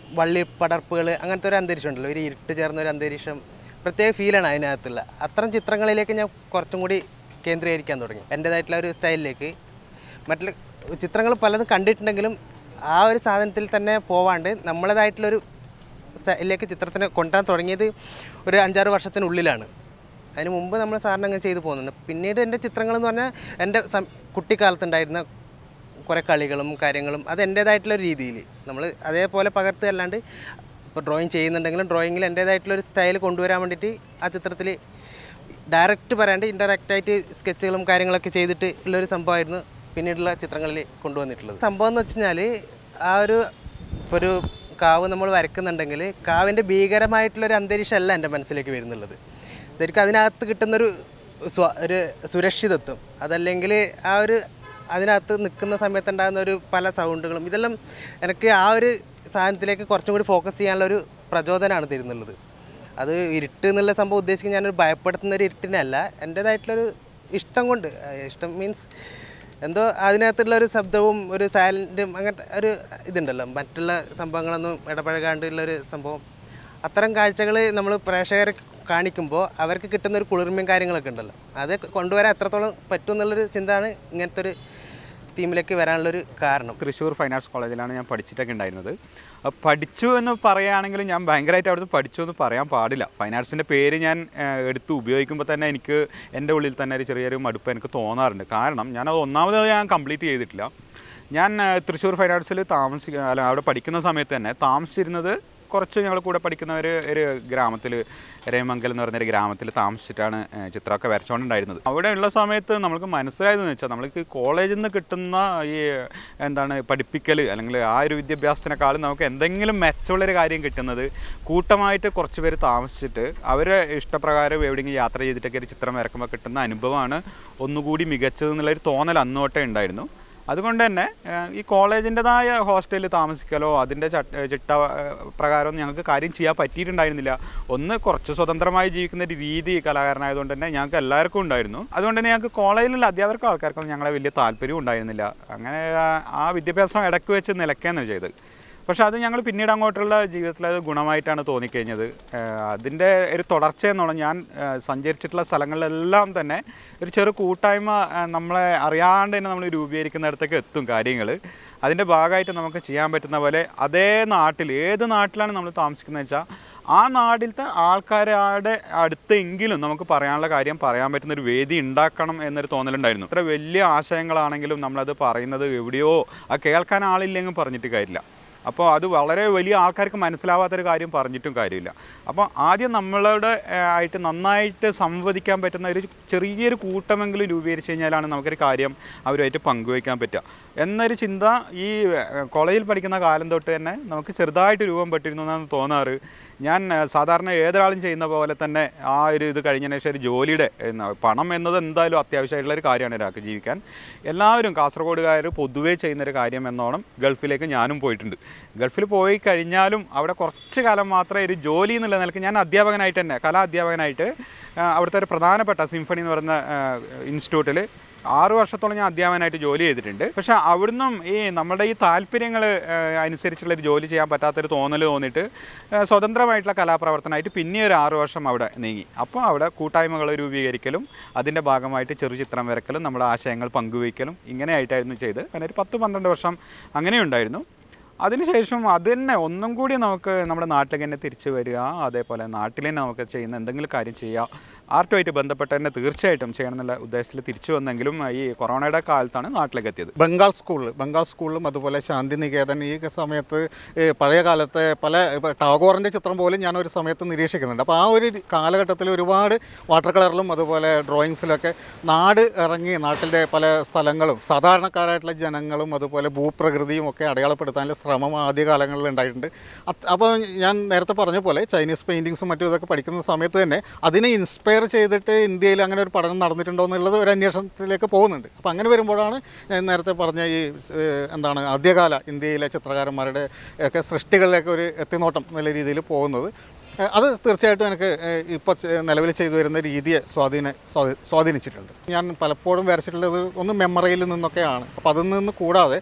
വള്ളിപ്പടർപ്പുകൾ അങ്ങനത്തെ ഒരു അന്തരീക്ഷം ഉണ്ടല്ലോ ഒരു ഇരുട്ട് ചേർന്ന ഒരു അന്തരീക്ഷം പ്രത്യേക ഫീലാണ് അതിനകത്തുള്ള അത്തരം ചിത്രങ്ങളിലേക്ക് ഞാൻ കുറച്ചും കൂടി കേന്ദ്രീകരിക്കാൻ തുടങ്ങി എൻ്റേതായിട്ടുള്ള ഒരു സ്റ്റൈലിലേക്ക് മറ്റുള്ള ചിത്രങ്ങൾ പലതും കണ്ടിട്ടുണ്ടെങ്കിലും ആ ഒരു സാധനത്തിൽ തന്നെ പോവാണ്ട് നമ്മളേതായിട്ടുള്ളൊരു സ്റ്റൈലിലേക്ക് ചിത്രത്തിനെ കൊണ്ടുവരാൻ തുടങ്ങിയത് ഒരു അഞ്ചാറ് വർഷത്തിനുള്ളിലാണ് അതിന് മുമ്പ് നമ്മൾ സാറിന് അങ്ങനെ ചെയ്തു പോകുന്നുണ്ട് പിന്നീട് എൻ്റെ ചിത്രങ്ങൾ എന്ന് പറഞ്ഞാൽ എൻ്റെ സം കുട്ടിക്കാലത്തുണ്ടായിരുന്ന കുറേ കളികളും കാര്യങ്ങളും അത് എൻ്റേതായിട്ടുള്ള രീതിയിൽ നമ്മൾ അതേപോലെ പകർത്തുക അല്ലാണ്ട് ഇപ്പോൾ ഡ്രോയിങ് ചെയ്യുന്നുണ്ടെങ്കിലും ഡ്രോയിങ്ങിൽ എൻ്റേതായിട്ടുള്ളൊരു സ്റ്റൈൽ കൊണ്ടുവരാൻ വേണ്ടിയിട്ട് ആ ചിത്രത്തിൽ ഡയറക്റ്റ് പറയാണ്ട് ഇൻഡയറക്റ്റ് ആയിട്ട് സ്കെച്ചുകളും കാര്യങ്ങളൊക്കെ ചെയ്തിട്ട് ഉള്ളൊരു സംഭവമായിരുന്നു പിന്നീടുള്ള ചിത്രങ്ങളിൽ കൊണ്ടുവന്നിട്ടുള്ളത് സംഭവം എന്ന് വെച്ച് കഴിഞ്ഞാൽ ആ ഒരു ഇപ്പോൾ ഒരു കാവ് നമ്മൾ വരയ്ക്കുന്നുണ്ടെങ്കിൽ കാവിൻ്റെ ഭീകരമായിട്ടുള്ളൊരു അന്തരീക്ഷമല്ല എൻ്റെ മനസ്സിലേക്ക് വരുന്നുള്ളത് ശരിക്കും അതിനകത്ത് കിട്ടുന്നൊരു സ്വ ഒരു സുരക്ഷിതത്വം അതല്ലെങ്കിൽ ആ ഒരു അതിനകത്ത് നിൽക്കുന്ന സമയത്ത് ഉണ്ടാകുന്ന ഒരു പല സൗണ്ടുകളും ഇതെല്ലാം എനിക്ക് ആ ഒരു സാധനത്തിലേക്ക് കുറച്ചും കൂടി ഫോക്കസ് ചെയ്യാനുള്ള ഒരു പ്രചോദനമാണ് തരുന്നുള്ളത് അത് ഇരുട്ട് എന്നുള്ള സംഭവം ഉദ്ദേശിക്കുന്നത് ഞാനൊരു ഭയപ്പെടുത്തുന്ന ഒരു ഇരുട്ടിനല്ല എൻ്റേതായിട്ടുള്ളൊരു ഇഷ്ടം കൊണ്ട് ആ, ഇഷ്ടം മീൻസ് എന്തോ അതിനകത്തുള്ള ഒരു ശബ്ദവും ഒരു സൈലൻറ്റും അങ്ങനത്തെ ഒരു ഇതുണ്ടല്ലോ മറ്റുള്ള സംഭവങ്ങളൊന്നും ഇടപഴകാണ്ടുള്ള ഒരു സംഭവം അത്തരം കാഴ്ചകൾ നമ്മൾ പ്രേക്ഷകരെ കാണിക്കുമ്പോൾ അവർക്ക് കിട്ടുന്ന ഒരു കുളിർമയും കാര്യങ്ങളൊക്കെ ഉണ്ടല്ലോ അത് കൊണ്ടുവരാൻ എത്രത്തോളം പറ്റും എന്നുള്ളൊരു ചിന്തയാണ് ഇങ്ങനത്തെ ഒരു തീമിലേക്ക് വരാനുള്ളൊരു കാരണം തൃശ്ശൂർ ഫൈൻ ആർട്സ് കോളേജിലാണ് ഞാൻ പഠിച്ചിട്ടൊക്കെ ഉണ്ടായിരുന്നത് അപ്പോൾ പഠിച്ചു എന്ന് പറയുകയാണെങ്കിലും ഞാൻ ഭയങ്കരമായിട്ട് അവിടുന്ന് പഠിച്ചു എന്ന് പറയാൻ പാടില്ല ഫൈൻ ആർട്സിൻ്റെ പേര് ഞാൻ ഏഹ്, എടുത്ത് ഉപയോഗിക്കുമ്പോൾ തന്നെ എനിക്ക് എൻ്റെ ഉള്ളിൽ തന്നെ ഒരു ചെറിയൊരു മടുപ്പ് എനിക്ക് തോന്നാറുണ്ട് കാരണം ഞാനത് ഒന്നാമത് ഞാൻ കംപ്ലീറ്റ് ചെയ്തിട്ടില്ല ഞാൻ ഏഹ്, തൃശ്ശൂർ ഫൈൻ ആർട്സിൽ താമസിക്കുക അല്ല അവിടെ പഠിക്കുന്ന സമയത്ത് തന്നെ താമസിച്ചിരുന്നത് കുറച്ച് ഞങ്ങൾ കൂടെ പഠിക്കുന്ന ഒരു ഒരു ഗ്രാമത്തിൽ രേമംഗൽ എന്ന് പറഞ്ഞൊരു ഗ്രാമത്തിൽ താമസിച്ചിട്ടാണ് ഏഹ്, ചിത്രമൊക്കെ വരച്ചുകൊണ്ടുണ്ടായിരുന്നത് അവിടെ ഉള്ള സമയത്ത് നമ്മൾക്ക് മനസ്സിലായതെന്ന് വെച്ചാൽ നമ്മൾക്ക് കോളേജിൽ നിന്ന് കിട്ടുന്ന ഈ എന്താണ് പഠിപ്പിക്കൽ അല്ലെങ്കിൽ ആ ഒരു വിദ്യാഭ്യാസത്തിനേക്കാളും നമുക്ക് എന്തെങ്കിലും മെച്ചമുള്ളൊരു കാര്യം കിട്ടുന്നത് കൂട്ടമായിട്ട് കുറച്ച് പേര് താമസിച്ചിട്ട് അവരെ ഇഷ്ടപ്രകാരം എവിടെയെങ്കിലും യാത്ര ചെയ്തിട്ടൊക്കെ ഒരു ചിത്രം വരക്കുമ്പോൾ കിട്ടുന്ന അനുഭവമാണ് ഒന്നുകൂടി മികച്ചത് എന്നുള്ളൊരു തോന്നൽ അന്ന് തൊട്ടേ ഉണ്ടായിരുന്നു അതുകൊണ്ട് തന്നെ ഏഹ്, ഈ കോളേജിൻ്റെതായ ഹോസ്റ്റലിൽ താമസിക്കലോ അതിൻ്റെ ചട്ട ചിട്ട ഏഹ്, പ്രകാരമൊന്നും ഞങ്ങൾക്ക് കാര്യം ചെയ്യാൻ പറ്റിയിട്ടുണ്ടായിരുന്നില്ല ഒന്ന് കുറച്ച് സ്വതന്ത്രമായി ജീവിക്കുന്ന ഒരു രീതി കലാകാരനായതുകൊണ്ട് തന്നെ ഞങ്ങൾക്ക് എല്ലാവർക്കും ഉണ്ടായിരുന്നു അതുകൊണ്ട് തന്നെ ഞങ്ങൾക്ക് കോളേജിലുള്ള അധ്യാപകർക്കും ആൾക്കാർക്കൊന്നും ഞങ്ങളെ വലിയ താല്പര്യവും ഉണ്ടായിരുന്നില്ല അങ്ങനെ ആ- ആ വിദ്യാഭ്യാസം ഇടയ്ക്ക് വെച്ച് നിലയ്ക്കുകയാണ് ചെയ്തത് പക്ഷെ അത് ഞങ്ങൾ പിന്നീട് അങ്ങോട്ടുള്ള ജീവിതത്തിൽ അത് ഗുണമായിട്ടാണ് തോന്നിക്കഴിഞ്ഞത് ഏഹ് അതിൻ്റെ ഒരു തുടർച്ച എന്നുള്ള ഞാൻ ഏഹ് സഞ്ചരിച്ചിട്ടുള്ള സ്ഥലങ്ങളിലെല്ലാം തന്നെ ഒരു ചെറു കൂട്ടായ്മ ഏഹ് നമ്മളെ അറിയാണ്ട് തന്നെ നമ്മൾ രൂപീകരിക്കുന്നിടത്തേക്ക് എത്തും കാര്യങ്ങൾ അതിൻ്റെ ഭാഗമായിട്ട് നമുക്ക് ചെയ്യാൻ പറ്റുന്ന പോലെ അതേ നാട്ടിൽ ഏത് നാട്ടിലാണ് നമ്മൾ താമസിക്കുന്നത് വെച്ചാൽ ആ നാട്ടിലത്തെ ആൾക്കാരുടെ അടുത്തെങ്കിലും നമുക്ക് പറയാനുള്ള കാര്യം പറയാൻ പറ്റുന്ന ഒരു വേദി ഉണ്ടാക്കണം എന്നൊരു തോന്നലുണ്ടായിരുന്നു ഇത്ര വലിയ ആശയങ്ങളാണെങ്കിലും നമ്മളത് പറയുന്നത് എവിടെയോ ആ കേൾക്കാൻ ആളില്ലെങ്കിൽ പറഞ്ഞിട്ട് കാര്യമില്ല അപ്പോൾ അത് വളരെ വലിയ ആൾക്കാർക്ക് മനസ്സിലാവാത്തൊരു കാര്യം പറഞ്ഞിട്ടും കാര്യമില്ല അപ്പോൾ ആദ്യം നമ്മളോട് ഏഹ്, ആയിട്ട് നന്നായിട്ട് സംവദിക്കാൻ പറ്റുന്ന ഒരു ചെറിയൊരു കൂട്ടമെങ്കിലും രൂപീകരിച്ച് കഴിഞ്ഞാലാണ് നമുക്കൊരു കാര്യം അവരുമായിട്ട് പങ്കുവയ്ക്കാൻ പറ്റുക എന്നൊരു ചിന്ത ഈ ഏഹ്, കോളേജിൽ പഠിക്കുന്ന കാലം തൊട്ട് തന്നെ നമുക്ക് ചെറുതായിട്ട് രൂപം പെട്ടിരുന്നു എന്നാണ് തോന്നാറ് ഞാൻ ഏഹ്, സാധാരണ ഏതൊരാളും ചെയ്യുന്ന പോലെ തന്നെ ആ ഒരു ഇത് കഴിഞ്ഞതിന് ശേഷം ഒരു ജോലിയുടെ എന്നാ, പണം എന്നത് എന്തായാലും അത്യാവശ്യമായിട്ടുള്ള ഒരു കാര്യമാണ് ഒരാൾക്ക് ജീവിക്കാൻ എല്ലാവരും കാസർഗോഡുകാർ പൊതുവേ ചെയ്യുന്നൊരു കാര്യം എന്നോണം ഗൾഫിലേക്ക് ഞാനും പോയിട്ടുണ്ട് ഗൾഫിൽ പോയി കഴിഞ്ഞാലും അവിടെ കുറച്ച് കാലം മാത്രമേ ഒരു ജോലി എന്നുള്ള നിലയ്ക്ക് ഞാൻ അധ്യാപകനായിട്ട് തന്നെ കലാ അധ്യാപകനായിട്ട് ആ, അവിടുത്തെ ഒരു പ്രധാനപ്പെട്ട സിംഫണി എന്ന് പറയുന്ന ഇൻസ്റ്റിറ്റ്യൂട്ടിൽ ആറു വർഷത്തോളം ഞാൻ അധ്യാപകനായിട്ട് ജോലി ചെയ്തിട്ടുണ്ട് പക്ഷെ അവിടുന്നും ഈ നമ്മുടെ ഈ താല്പര്യങ്ങൾ അനുസരിച്ചുള്ള ഒരു ജോലി ചെയ്യാൻ പറ്റാത്തൊരു തോന്നൽ തോന്നിയിട്ട് ആ, സ്വതന്ത്രമായിട്ടുള്ള കലാപ്രവർത്തനമായിട്ട് പിന്നെ ഒരു ആറു വർഷം അവിടെ നീങ്ങി അപ്പോൾ അവിടെ കൂട്ടായ്മകൾ രൂപീകരിക്കലും അതിൻ്റെ ഭാഗമായിട്ട് ചെറുചിത്രം വരക്കലും നമ്മുടെ ആശയങ്ങൾ പങ്കുവയ്ക്കലും ഇങ്ങനെയായിട്ടായിരുന്നു ചെയ്ത് അങ്ങനെ ഒരു പത്ത് പന്ത്രണ്ട് വർഷം അങ്ങനെ ഉണ്ടായിരുന്നു അതിനുശേഷം അത് തന്നെ ഒന്നും കൂടി നമുക്ക് നമ്മുടെ നാട്ടിലേക്ക് തന്നെ തിരിച്ചു വരിക അതേപോലെ നാട്ടിൽ തന്നെ നമുക്ക് ചെയ്യുന്ന എന്തെങ്കിലും കാര്യം ചെയ്യുക ആർട്ടുമായിട്ട് ബന്ധപ്പെട്ട് തന്നെ തീർച്ചയായിട്ടും ചെയ്യണം എന്നുള്ള ഉദ്ദേശത്തിൽ തിരിച്ചു വന്നെങ്കിലും ഈ കൊറോണയുടെ കാലത്താണ് നാട്ടിലേക്ക് എത്തിയത് ബംഗാൾ സ്കൂളിൽ ബംഗാൾ സ്കൂളിലും അതുപോലെ ശാന്തിനികേതൻ ഈ സമയത്ത് ഈ പഴയ കാലത്തെ പല ഇപ്പൊ ടാഗോറിൻ്റെ ചിത്രം പോലും ഞാൻ ഒരു സമയത്ത് നിരീക്ഷിക്കുന്നുണ്ട് അപ്പോൾ ആ ഒരു കാലഘട്ടത്തിൽ ഒരുപാട് വാട്ടർ കളറിലും അതുപോലെ ഡ്രോയിങ്സിലൊക്കെ നാട് ഇറങ്ങി നാട്ടിൻ്റെ പല സ്ഥലങ്ങളും സാധാരണക്കാരായിട്ടുള്ള ജനങ്ങളും അതുപോലെ ഭൂപ്രകൃതിയും ഒക്കെ അടയാളപ്പെടുത്താനുള്ള ശ്രമം ആദ്യകാലങ്ങളിൽ ഉണ്ടായിട്ടുണ്ട് അത്- അപ്പോൾ ഞാൻ നേരത്തെ പറഞ്ഞ പോലെ ചൈനീസ് പെയിൻറ്റിങ്സും മറ്റും ഇതൊക്കെ പഠിക്കുന്ന സമയത്ത് തന്നെ അതിനെ ഇൻസ്പയർ ചെയ്തിട്ട് ഇന്ത്യയിൽ അങ്ങനെ ഒരു പഠനം നടന്നിട്ടുണ്ടോ എന്നുള്ളത് ഒരു അന്വേഷണത്തിലേക്ക് പോകുന്നുണ്ട് അപ്പോൾ അങ്ങനെ വരുമ്പോഴാണ് ഞാൻ നേരത്തെ പറഞ്ഞ ഈ ഏഹ്, എന്താണ് ആദ്യകാല ഇന്ത്യയിലെ ചിത്രകാരന്മാരുടെ ഒക്കെ സൃഷ്ടികളിലേക്ക് ഒരു എത്തിനോട്ടം എന്നുള്ള രീതിയിൽ പോകുന്നത് ഏഹ്, അത് തീർച്ചയായിട്ടും എനിക്ക് ഇപ്പോൾ നിലവിൽ ചെയ്തു വരുന്ന രീതിയെ സ്വാധീന സ്വാധീ- സ്വാധീനിച്ചിട്ടുണ്ട് ഞാൻ പലപ്പോഴും വരച്ചിട്ടുള്ളത് ഒന്ന് മെമ്മറിയിൽ നിന്നൊക്കെയാണ് അപ്പോൾ അതിൽ നിന്ന് കൂടാതെ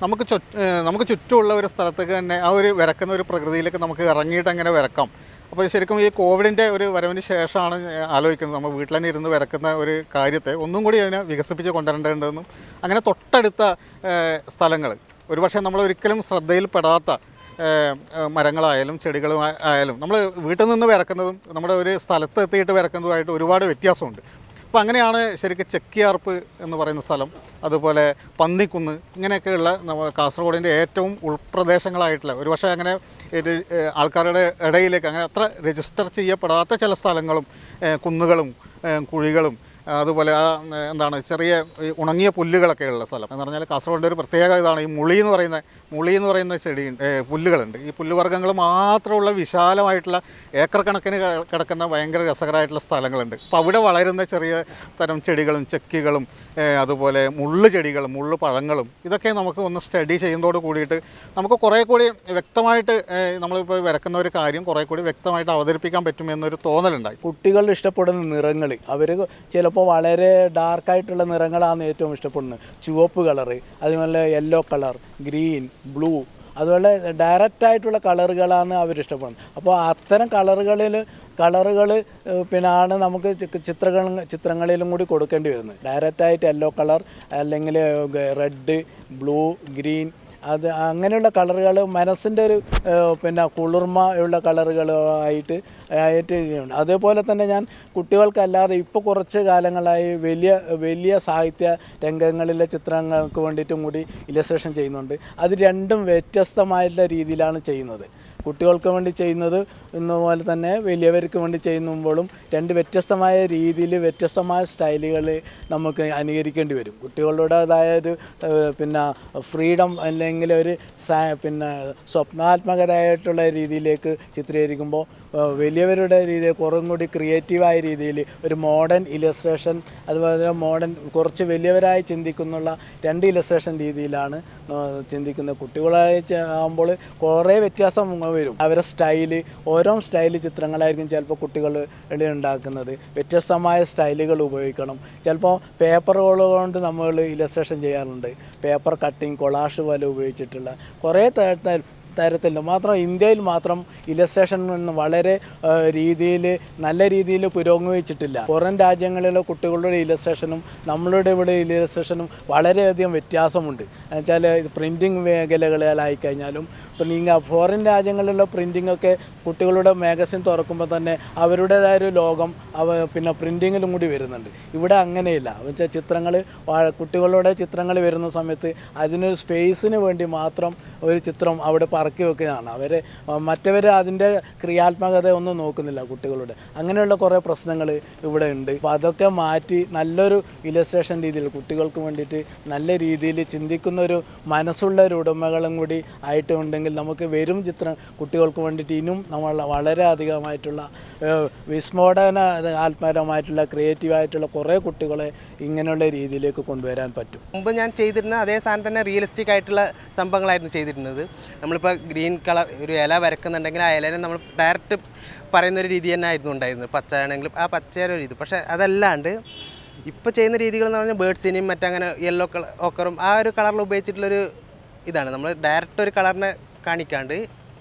നമുക്ക് ചു ഏഹ് നമുക്ക് ചുറ്റുമുള്ള ഒരു സ്ഥലത്തേക്ക് തന്നെ ആ ഒരു വരക്കുന്ന ഒരു പ്രകൃതിയിലേക്ക് നമുക്ക് ഇറങ്ങിയിട്ട് അങ്ങനെ വരക്കാം അപ്പോൾ ശരിക്കും ഈ കോവിഡിൻ്റെ ഒരു വരവിന് ശേഷമാണ് ഞാൻ ആലോചിക്കുന്നത് നമ്മൾ വീട്ടിൽ തന്നെ ഇരുന്ന് വരക്കുന്ന ഒരു കാര്യത്തെ ഒന്നും കൂടി അതിനെ വികസിപ്പിച്ച് കൊണ്ടുവരേണ്ടതെന്നും അങ്ങനെ തൊട്ടടുത്ത സ്ഥലങ്ങൾ ഒരുപക്ഷെ നമ്മൾ ഒരിക്കലും ശ്രദ്ധയിൽപ്പെടാത്ത ഏഹ്, ഏഹ്, മരങ്ങളായാലും ചെടികളും ആ- ആയാലും നമ്മൾ വീട്ടിൽ നിന്ന് വരക്കുന്നതും നമ്മുടെ ഒരു സ്ഥലത്ത് എത്തിയിട്ട് വരക്കുന്നതുമായിട്ട് ഒരുപാട് വ്യത്യാസമുണ്ട് അപ്പോൾ അങ്ങനെയാണ് ശരിക്കും ചെക്കിയാർപ്പ് എന്ന് പറയുന്ന സ്ഥലം അതുപോലെ പന്നിക്കുന്ന് ഇങ്ങനെയൊക്കെയുള്ള നമ്മ കാസർഗോഡിൻ്റെ ഏറ്റവും ഉൾപ്രദേശങ്ങളായിട്ടുള്ള ഒരുപക്ഷെ അങ്ങനെ ഇത് ഏഹ്, ആൾക്കാരുടെ ഇടയിലേക്ക് അങ്ങനെ അത്ര രജിസ്റ്റർ ചെയ്യപ്പെടാത്ത ചില സ്ഥലങ്ങളും ഏഹ്, കുന്നുകളും ഏഹ്, കുഴികളും ആ, അതുപോലെ ആ ഏഹ്, എന്താണ് ചെറിയ ഈ ഉണങ്ങിയ പുല്ലുകളൊക്കെ ഉള്ള സ്ഥലം എന്ന് പറഞ്ഞാൽ കാസർഗോഡിൻ്റെ ഒരു പ്രത്യേക ഇതാണ് ഈ മുളി എന്ന് പറയുന്ന മുളി എന്ന് പറയുന്ന ചെടി ഏഹ്, പുല്ലുകളുണ്ട് ഈ പുല്ലുവർഗ്ഗങ്ങൾ മാത്രമുള്ള വിശാലമായിട്ടുള്ള ഏക്കർ കണക്കിന് ക- കിടക്കുന്ന ഭയങ്കര രസകരമായിട്ടുള്ള സ്ഥലങ്ങളുണ്ട് അപ്പോൾ അവിടെ വളരുന്ന ചെറിയ തരം ചെടികളും ചെക്കികളും ഏഹ്, അതുപോലെ മുള്ളു ചെടികളും മുള്ളു പഴങ്ങളും ഇതൊക്കെ നമുക്ക് ഒന്ന് സ്റ്റഡി ചെയ്യുന്നതോട് കൂടിയിട്ട് നമുക്ക് കുറേ കൂടി വ്യക്തമായിട്ട് ഏഹ്, നമ്മളിപ്പോൾ വരക്കുന്ന ഒരു കാര്യം കുറേ കൂടി വ്യക്തമായിട്ട് അവതരിപ്പിക്കാൻ പറ്റുമെന്നൊരു തോന്നലുണ്ടായി കുട്ടികൾ ഇഷ്ടപ്പെടുന്ന നിറങ്ങൾ അവർ ചിലപ്പോൾ വളരെ ഡാർക്കായിട്ടുള്ള നിറങ്ങളാണ് ഏറ്റവും ഇഷ്ടപ്പെടുന്നത് ചുവപ്പ് കളറ് അതുപോലെ യെല്ലോ കളർ ഗ്രീൻ ബ്ലൂ അതുപോലെ ഡയറക്റ്റ് ആയിട്ടുള്ള കളറുകളാണ് അവർ ഇഷ്ടപ്പെടുന്നത് അപ്പോൾ അത്തരം കളറുകളിൽ കളറുകൾ പിന്നെ ആണ് നമുക്ക് ചി- ചിത്രങ്ങൾ ചിത്രങ്ങളിലും കൂടി കൊടുക്കേണ്ടി വരുന്നത് ഡയറക്റ്റായിട്ട് യെല്ലോ കളർ അല്ലെങ്കിൽ റെഡ് ബ്ലൂ ഗ്രീൻ അത് അങ്ങനെയുള്ള കളറുകൾ മനസ്സിൻ്റെ ഒരു ഏഹ്, പിന്നെ കുളിർമ ഉള്ള കളറുകളായിട്ട് ആയിട്ട് ചെയ്യുന്നുണ്ട് അതേപോലെ തന്നെ ഞാൻ കുട്ടികൾക്കല്ലാതെ ഇപ്പോൾ കുറച്ച് കാലങ്ങളായി വലിയ വലിയ സാഹിത്യ രംഗങ്ങളിലെ ചിത്രങ്ങൾക്ക് വേണ്ടിയിട്ടും കൂടി ഇലസ്ട്രേഷൻ ചെയ്യുന്നുണ്ട് അത് രണ്ടും വ്യത്യസ്തമായിട്ടുള്ള രീതിയിലാണ് ചെയ്യുന്നത് കുട്ടികൾക്ക് വേണ്ടി ചെയ്യുന്നത് എന്ന പോലെ തന്നെ വലിയവർക്ക് വേണ്ടി ചെയ്യുമ്പോഴും രണ്ട് വ്യത്യസ്തമായ രീതിയിൽ വ്യത്യസ്തമായ സ്റ്റൈലുകൾ നമുക്ക് അനുകരിക്കേണ്ടി വരും കുട്ടികളുടേതായ ഒരു ഏഹ്, പിന്നെ ഫ്രീഡം അല്ലെങ്കിൽ ഒരു സാ- പിന്നെ സ്വപ്നാത്മകരായിട്ടുള്ള രീതിയിലേക്ക് ചിത്രീകരിക്കുമ്പോൾ ഏഹ്, വലിയവരുടെ രീതിയിൽ കുറച്ചും കൂടി ക്രിയേറ്റീവായ രീതിയിൽ ഒരു മോഡേൺ ഇലസ്ട്രേഷൻ അതുപോലെ മോഡേൺ കുറച്ച് വലിയവരായി ചിന്തിക്കുന്നുള്ള രണ്ട് ഇലസ്ട്രേഷൻ രീതിയിലാണ് ഏഹ്, ചിന്തിക്കുന്നത് കുട്ടികളായി ചെ- ആകുമ്പോൾ കുറേ വ്യത്യാസം വരും അവരുടെ സ്റ്റൈല് ഓരോ സ്റ്റൈല് ചിത്രങ്ങളായിരിക്കും ചിലപ്പോൾ കുട്ടികൾ ഉണ്ടാക്കുന്നത് വ്യത്യസ്തമായ സ്റ്റൈലുകൾ ഉപയോഗിക്കണം ചിലപ്പോൾ പേപ്പറുകൾ കൊണ്ട് നമ്മൾ ഇലസ്ട്രേഷൻ ചെയ്യാറുണ്ട് പേപ്പർ കട്ടിങ് കൊളാഷ് പോലെ ഉപയോഗിച്ചിട്ടുള്ള കുറേ ത- ത- തരത്തിലുണ്ട് മാത്രം ഇന്ത്യയിൽ മാത്രം ഇലസ്ട്രേഷൻ വളരെ രീതിയിൽ നല്ല രീതിയിൽ പുരോഗമിച്ചിട്ടില്ല പുറം രാജ്യങ്ങളിലെ കുട്ടികളുടെ ഇലസ്ട്രേഷനും നമ്മളുടെ ഇവിടെ ഇലസ്ട്രേഷനും വളരെയധികം വ്യത്യാസമുണ്ട് എന്നുവെച്ചാൽ പ്രിൻറ്റിങ് മേഖലകളിലായി കഴിഞ്ഞാലും പിന്നെ ഫോറിൻ രാജ്യങ്ങളിലുള്ള പ്രിൻറ്റിംഗ് ഒക്കെ കുട്ടികളുടെ മാഗസിൻ തുറക്കുമ്പോൾ തന്നെ അവരുടേതായ ഒരു ലോകം അവ പിന്നെ പ്രിൻറ്റിങ്ങിലും കൂടി വരുന്നുണ്ട് ഇവിടെ അങ്ങനെയില്ല വെച്ചാൽ ചിത്രങ്ങൾ കുട്ടികളുടെ ചിത്രങ്ങൾ വരുന്ന സമയത്ത് അതിനൊരു സ്പേസിന് വേണ്ടി മാത്രം ഒരു ചിത്രം അവിടെ പറക്കി വെക്കുന്നതാണ് അവർ മറ്റവർ അതിൻ്റെ ക്രിയാത്മകത ഒന്നും നോക്കുന്നില്ല കുട്ടികളുടെ അങ്ങനെയുള്ള കുറേ പ്രശ്നങ്ങൾ ഇവിടെ ഉണ്ട് അപ്പോൾ അതൊക്കെ മാറ്റി നല്ലൊരു ഇലസ്ട്രേഷൻ രീതിയിൽ കുട്ടികൾക്ക് വേണ്ടിയിട്ട് നല്ല രീതിയിൽ ചിന്തിക്കുന്ന ഒരു മനസ്സുള്ള ഒരു ഉടമകളും കൂടി ആയിട്ട് ഉണ്ടെങ്കിൽ നമുക്ക് വരും ചിത്രം കുട്ടികൾക്ക് വേണ്ടിയിട്ട് ഇനിയും നമ്മൾ വളരെ അധികമായിട്ടുള്ള ഏഹ്, വിസ്ഫോടന ആത്മകരമായിട്ടുള്ള ക്രിയേറ്റീവായിട്ടുള്ള കുറേ കുട്ടികളെ ഇങ്ങനെയുള്ള രീതിയിലേക്ക് കൊണ്ടുവരാൻ പറ്റും മുമ്പ് ഞാൻ ചെയ്തിരുന്ന അതേ സാധനം തന്നെ റിയലിസ്റ്റിക് ആയിട്ടുള്ള സംഭവങ്ങളായിരുന്നു ചെയ്തിരുന്നത് നമ്മളിപ്പോൾ ഗ്രീൻ കളർ ഒരു ഇല വരക്കുന്നുണ്ടെങ്കിൽ ആ ഇലേനെ നമ്മൾ ഡയറക്റ്റ് പറയുന്ന ഒരു രീതി തന്നെ ആയിരുന്നു ഉണ്ടായിരുന്നത് പച്ച ആണെങ്കിലും ആ പച്ചയുടെ ഒരു ഇത് പക്ഷേ അതല്ലാണ്ട് ഇപ്പോൾ ചെയ്യുന്ന രീതികൾ എന്ന് പറഞ്ഞാൽ ബേഡ്സിനെയും മറ്റങ്ങനെ യെല്ലോ കളർ ഓക്കറും ആ ഒരു കളറിൽ ഉപയോഗിച്ചിട്ടുള്ളൊരു ഇതാണ് നമ്മൾ ഡയറക്റ്റ് ഒരു കളറിനെ കാണിക്കാണ്ട്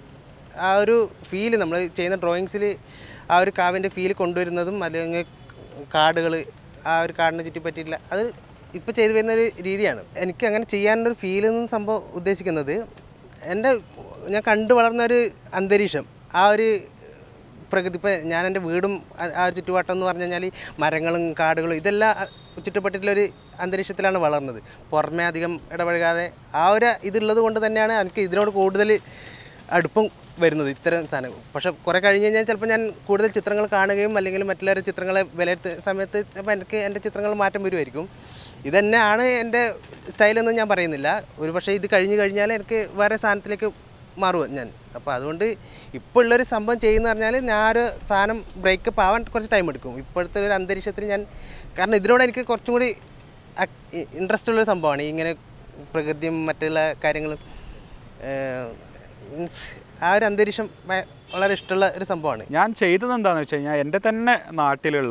ആ ഒരു ഫീല് നമ്മൾ ചെയ്യുന്ന ഡ്രോയിങ്സിൽ ആ ഒരു കാവിൻ്റെ ഫീൽ കൊണ്ടുവരുന്നതും അല്ലെങ്കിൽ കാർഡുകൾ ആ ഒരു കാർഡിനെ ചുറ്റി പറ്റിയിട്ടില്ല അത് ഇപ്പോൾ ചെയ്തു വരുന്ന ഒരു രീതിയാണ് എനിക്ക് അങ്ങനെ ചെയ്യാനൊരു ഫീൽ എന്ന സംഭവം ഉദ്ദേശിക്കുന്നത് എൻ്റെ ഞാൻ കണ്ടു വളർന്ന ഒരു അന്തരീക്ഷം ആ ഒരു പ്രകൃതി ഇപ്പോൾ ഞാൻ എൻ്റെ വീടും ആ- ആ ഒരു ചുറ്റുവട്ടം എന്ന് പറഞ്ഞു കഴിഞ്ഞാൽ മരങ്ങളും കാടുകളും ഇതെല്ലാം അ- ചുറ്റപ്പെട്ടിട്ടുള്ളൊരു അന്തരീക്ഷത്തിലാണ് വളർന്നത് പുറമേ അധികം ഇടപഴകാതെ ആ ഒരു ഇതുള്ളത് കൊണ്ട് തന്നെയാണ് എനിക്ക് ഇതിനോട് കൂടുതൽ അടുപ്പം വരുന്നത് ഇത്തരം സാധനങ്ങൾ പക്ഷെ കുറേ കഴിഞ്ഞ് കഴിഞ്ഞാൽ ചിലപ്പോൾ ഞാൻ കൂടുതൽ ചിത്രങ്ങൾ കാണുകയും അല്ലെങ്കിൽ മറ്റുള്ളവരുടെ ചിത്രങ്ങളെ വിലയിരുത്തുന്ന സമയത്ത് ചിലപ്പോൾ എനിക്ക് എൻ്റെ ചിത്രങ്ങൾ മാറ്റം വരുമായിരിക്കും ഇതന്നെയാണ് എൻ്റെ സ്റ്റൈലെന്ന് ഞാൻ പറയുന്നില്ല ഒരു പക്ഷേ ഇത് കഴിഞ്ഞ് കഴിഞ്ഞാൽ എനിക്ക് വേറെ സാധനത്തിലേക്ക് മാറുക ഞാൻ അപ്പോൾ അതുകൊണ്ട് ഇപ്പോൾ ഉള്ളൊരു സംഭവം ചെയ്യുന്ന പറഞ്ഞാൽ ഞാൻ ഒരു സാധനം ബ്രേക്കപ്പ് ആവാൻ കുറച്ച് ടൈം എടുക്കും ഇപ്പോഴത്തെ ഒരു അന്തരീക്ഷത്തിൽ ഞാൻ കാരണം ഇതിനോട് എനിക്ക് കുറച്ചും കൂടി ഇൻട്രസ്റ്റ് ഉള്ളൊരു സംഭവമാണ് ഇങ്ങനെ പ്രകൃതിയും മറ്റുള്ള കാര്യങ്ങളും മീൻസ് ആ ഒരു അന്തരീക്ഷം ഭയ- വളരെ ഇഷ്ടമുള്ള ഒരു സംഭവമാണ് ഞാൻ ചെയ്തത് എന്താണെന്ന് വെച്ച് കഴിഞ്ഞാൽ എൻ്റെ തന്നെ നാട്ടിലുള്ള